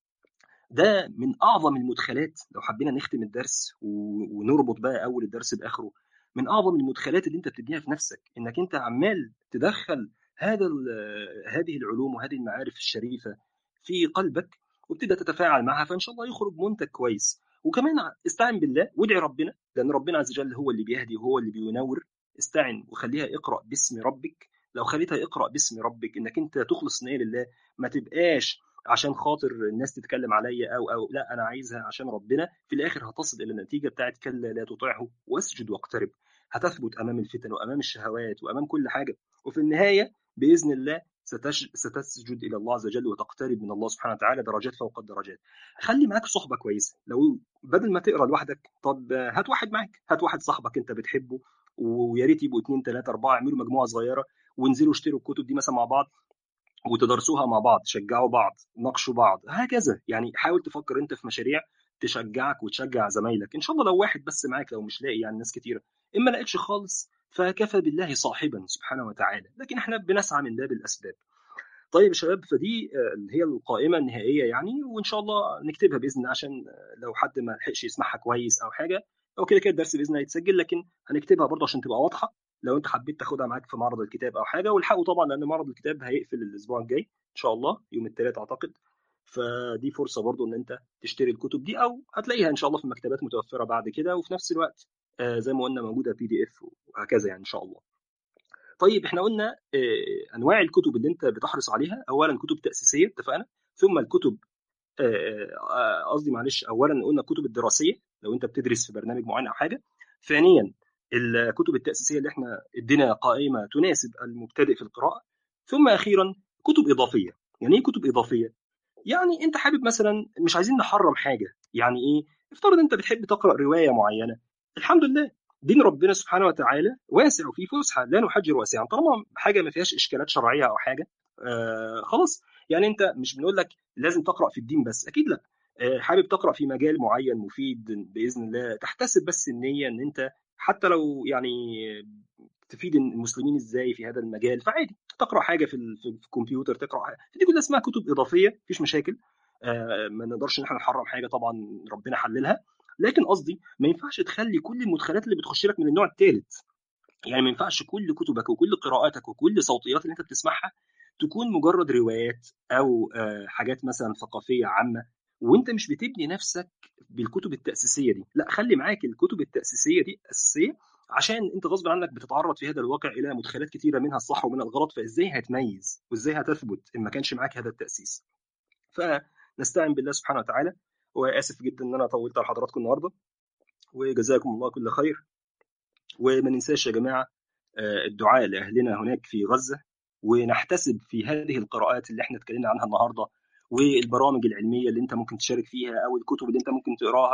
ده من أعظم المدخلات لو حبينا نختم الدرس ونربط بقى أول الدرس بآخره من أعظم المدخلات اللي أنت بتبنيها في نفسك إنك أنت عمال تدخل هذا هذه العلوم وهذه المعارف الشريفة في قلبك وبتبدأ تتفاعل معها فإن شاء الله يخرج منتج كويس وكمان استعن بالله وادعي ربنا لأن ربنا عز وجل هو اللي بيهدي وهو اللي بينور استعن وخليها اقرأ باسم ربك لو خليتها اقرا باسم ربك انك انت تخلص نيه لله ما تبقاش عشان خاطر الناس تتكلم عليا او او لا انا عايزها عشان ربنا في الاخر هتصل الى النتيجه بتاعت كلا لا تطعه واسجد واقترب هتثبت امام الفتن وامام الشهوات وامام كل حاجه وفي النهايه باذن الله ستش... ستسجد الى الله عز وجل وتقترب من الله سبحانه وتعالى درجات فوق الدرجات. خلي معاك صحبه كويسه، لو بدل ما تقرا لوحدك طب هات واحد معاك، هات واحد صاحبك انت بتحبه ويا ريت يبقوا اثنين ثلاثه اربعه اعملوا مجموعه صغيره وانزلوا اشتروا الكتب دي مثلا مع بعض وتدرسوها مع بعض، شجعوا بعض، ناقشوا بعض، هكذا، يعني حاول تفكر انت في مشاريع تشجعك وتشجع زمايلك، ان شاء الله لو واحد بس معاك لو مش لاقي يعني ناس كتيره، اما لقيتش خالص فكفى بالله صاحبا سبحانه وتعالى لكن احنا بنسعى من باب الاسباب طيب يا شباب فدي اللي هي القائمه النهائيه يعني وان شاء الله نكتبها باذن الله عشان لو حد ما لحقش يسمعها كويس او حاجه او كده كده الدرس باذن الله يتسجل لكن هنكتبها برضه عشان تبقى واضحه لو انت حبيت تاخدها معاك في معرض الكتاب او حاجه والحقوا طبعا لان معرض الكتاب هيقفل الاسبوع الجاي ان شاء الله يوم الثلاث اعتقد فدي فرصه برضه ان انت تشتري الكتب دي او هتلاقيها ان شاء الله في المكتبات متوفره بعد كده وفي نفس الوقت آه زي ما قلنا موجوده بي دي اف وهكذا يعني ان شاء الله. طيب احنا قلنا آه انواع الكتب اللي انت بتحرص عليها اولا كتب تاسيسيه اتفقنا ثم الكتب قصدي آه معلش اولا قلنا الكتب الدراسيه لو انت بتدرس في برنامج معين او حاجه ثانيا الكتب التاسيسيه اللي احنا ادينا قائمه تناسب المبتدئ في القراءه ثم اخيرا كتب اضافيه يعني ايه كتب اضافيه يعني انت حابب مثلا مش عايزين نحرم حاجه يعني ايه افترض انت بتحب تقرا روايه معينه الحمد لله دين ربنا سبحانه وتعالى واسع وفيه فسحه لا نحجر واسعا طالما حاجه ما فيهاش اشكالات شرعيه او حاجه آه خلاص يعني انت مش بنقول لك لازم تقرا في الدين بس اكيد لا آه حابب تقرا في مجال معين مفيد باذن الله تحتسب بس النيه ان انت حتى لو يعني تفيد المسلمين ازاي في هذا المجال فعادي تقرا حاجه في, في الكمبيوتر تقرا حاجه دي كلها اسمها كتب اضافيه مفيش مشاكل آه ما نقدرش ان احنا نحرم حاجه طبعا ربنا حللها لكن قصدي ما ينفعش تخلي كل المدخلات اللي بتخش لك من النوع الثالث يعني ما ينفعش كل كتبك وكل قراءاتك وكل صوتيات اللي انت بتسمعها تكون مجرد روايات او آه حاجات مثلا ثقافيه عامه وانت مش بتبني نفسك بالكتب التاسيسيه دي لا خلي معاك الكتب التاسيسيه دي اساسيه عشان انت غصب عنك بتتعرض في هذا الواقع الى مدخلات كثيره منها الصح ومنها الغلط فازاي هتميز وازاي هتثبت ان ما كانش معاك هذا التاسيس فنستعين بالله سبحانه وتعالى واسف جدا ان انا طولت على حضراتكم النهارده وجزاكم الله كل خير وما ننساش يا جماعه الدعاء لاهلنا هناك في غزه ونحتسب في هذه القراءات اللي احنا اتكلمنا عنها النهارده والبرامج العلميه اللي انت ممكن تشارك فيها او الكتب اللي انت ممكن تقراها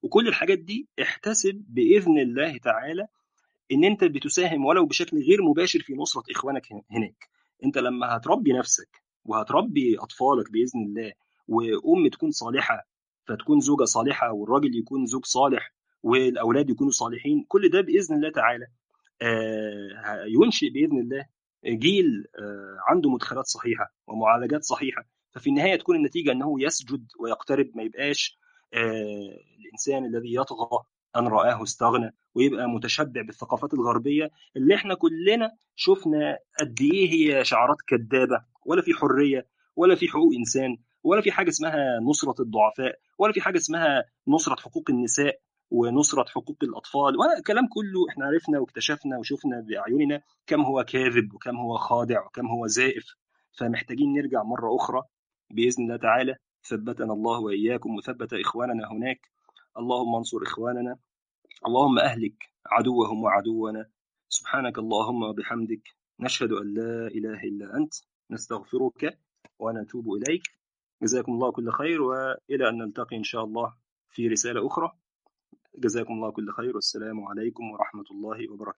وكل الحاجات دي احتسب باذن الله تعالى ان انت بتساهم ولو بشكل غير مباشر في نصره اخوانك هناك انت لما هتربي نفسك وهتربي اطفالك باذن الله وام تكون صالحه فتكون زوجه صالحه والراجل يكون زوج صالح والاولاد يكونوا صالحين كل ده باذن الله تعالى ينشئ باذن الله جيل عنده مدخلات صحيحه ومعالجات صحيحه ففي النهايه تكون النتيجه انه يسجد ويقترب ما يبقاش الانسان الذي يطغى ان رآه استغنى ويبقى متشبع بالثقافات الغربيه اللي احنا كلنا شفنا قد ايه هي شعارات كذابه ولا في حريه ولا في حقوق انسان ولا في حاجه اسمها نصره الضعفاء ولا في حاجه اسمها نصره حقوق النساء ونصرة حقوق الأطفال والكلام كله احنا عرفنا واكتشفنا وشفنا بأعيننا كم هو كاذب وكم هو خادع وكم هو زائف فمحتاجين نرجع مرة أخرى بإذن الله تعالى ثبتنا الله وإياكم وثبت إخواننا هناك اللهم انصر إخواننا اللهم أهلك عدوهم وعدونا سبحانك اللهم وبحمدك نشهد أن لا إله إلا أنت نستغفرك ونتوب إليك جزاكم الله كل خير وإلى أن نلتقي إن شاء الله في رسالة أخرى جزاكم الله كل خير والسلام عليكم ورحمة الله وبركاته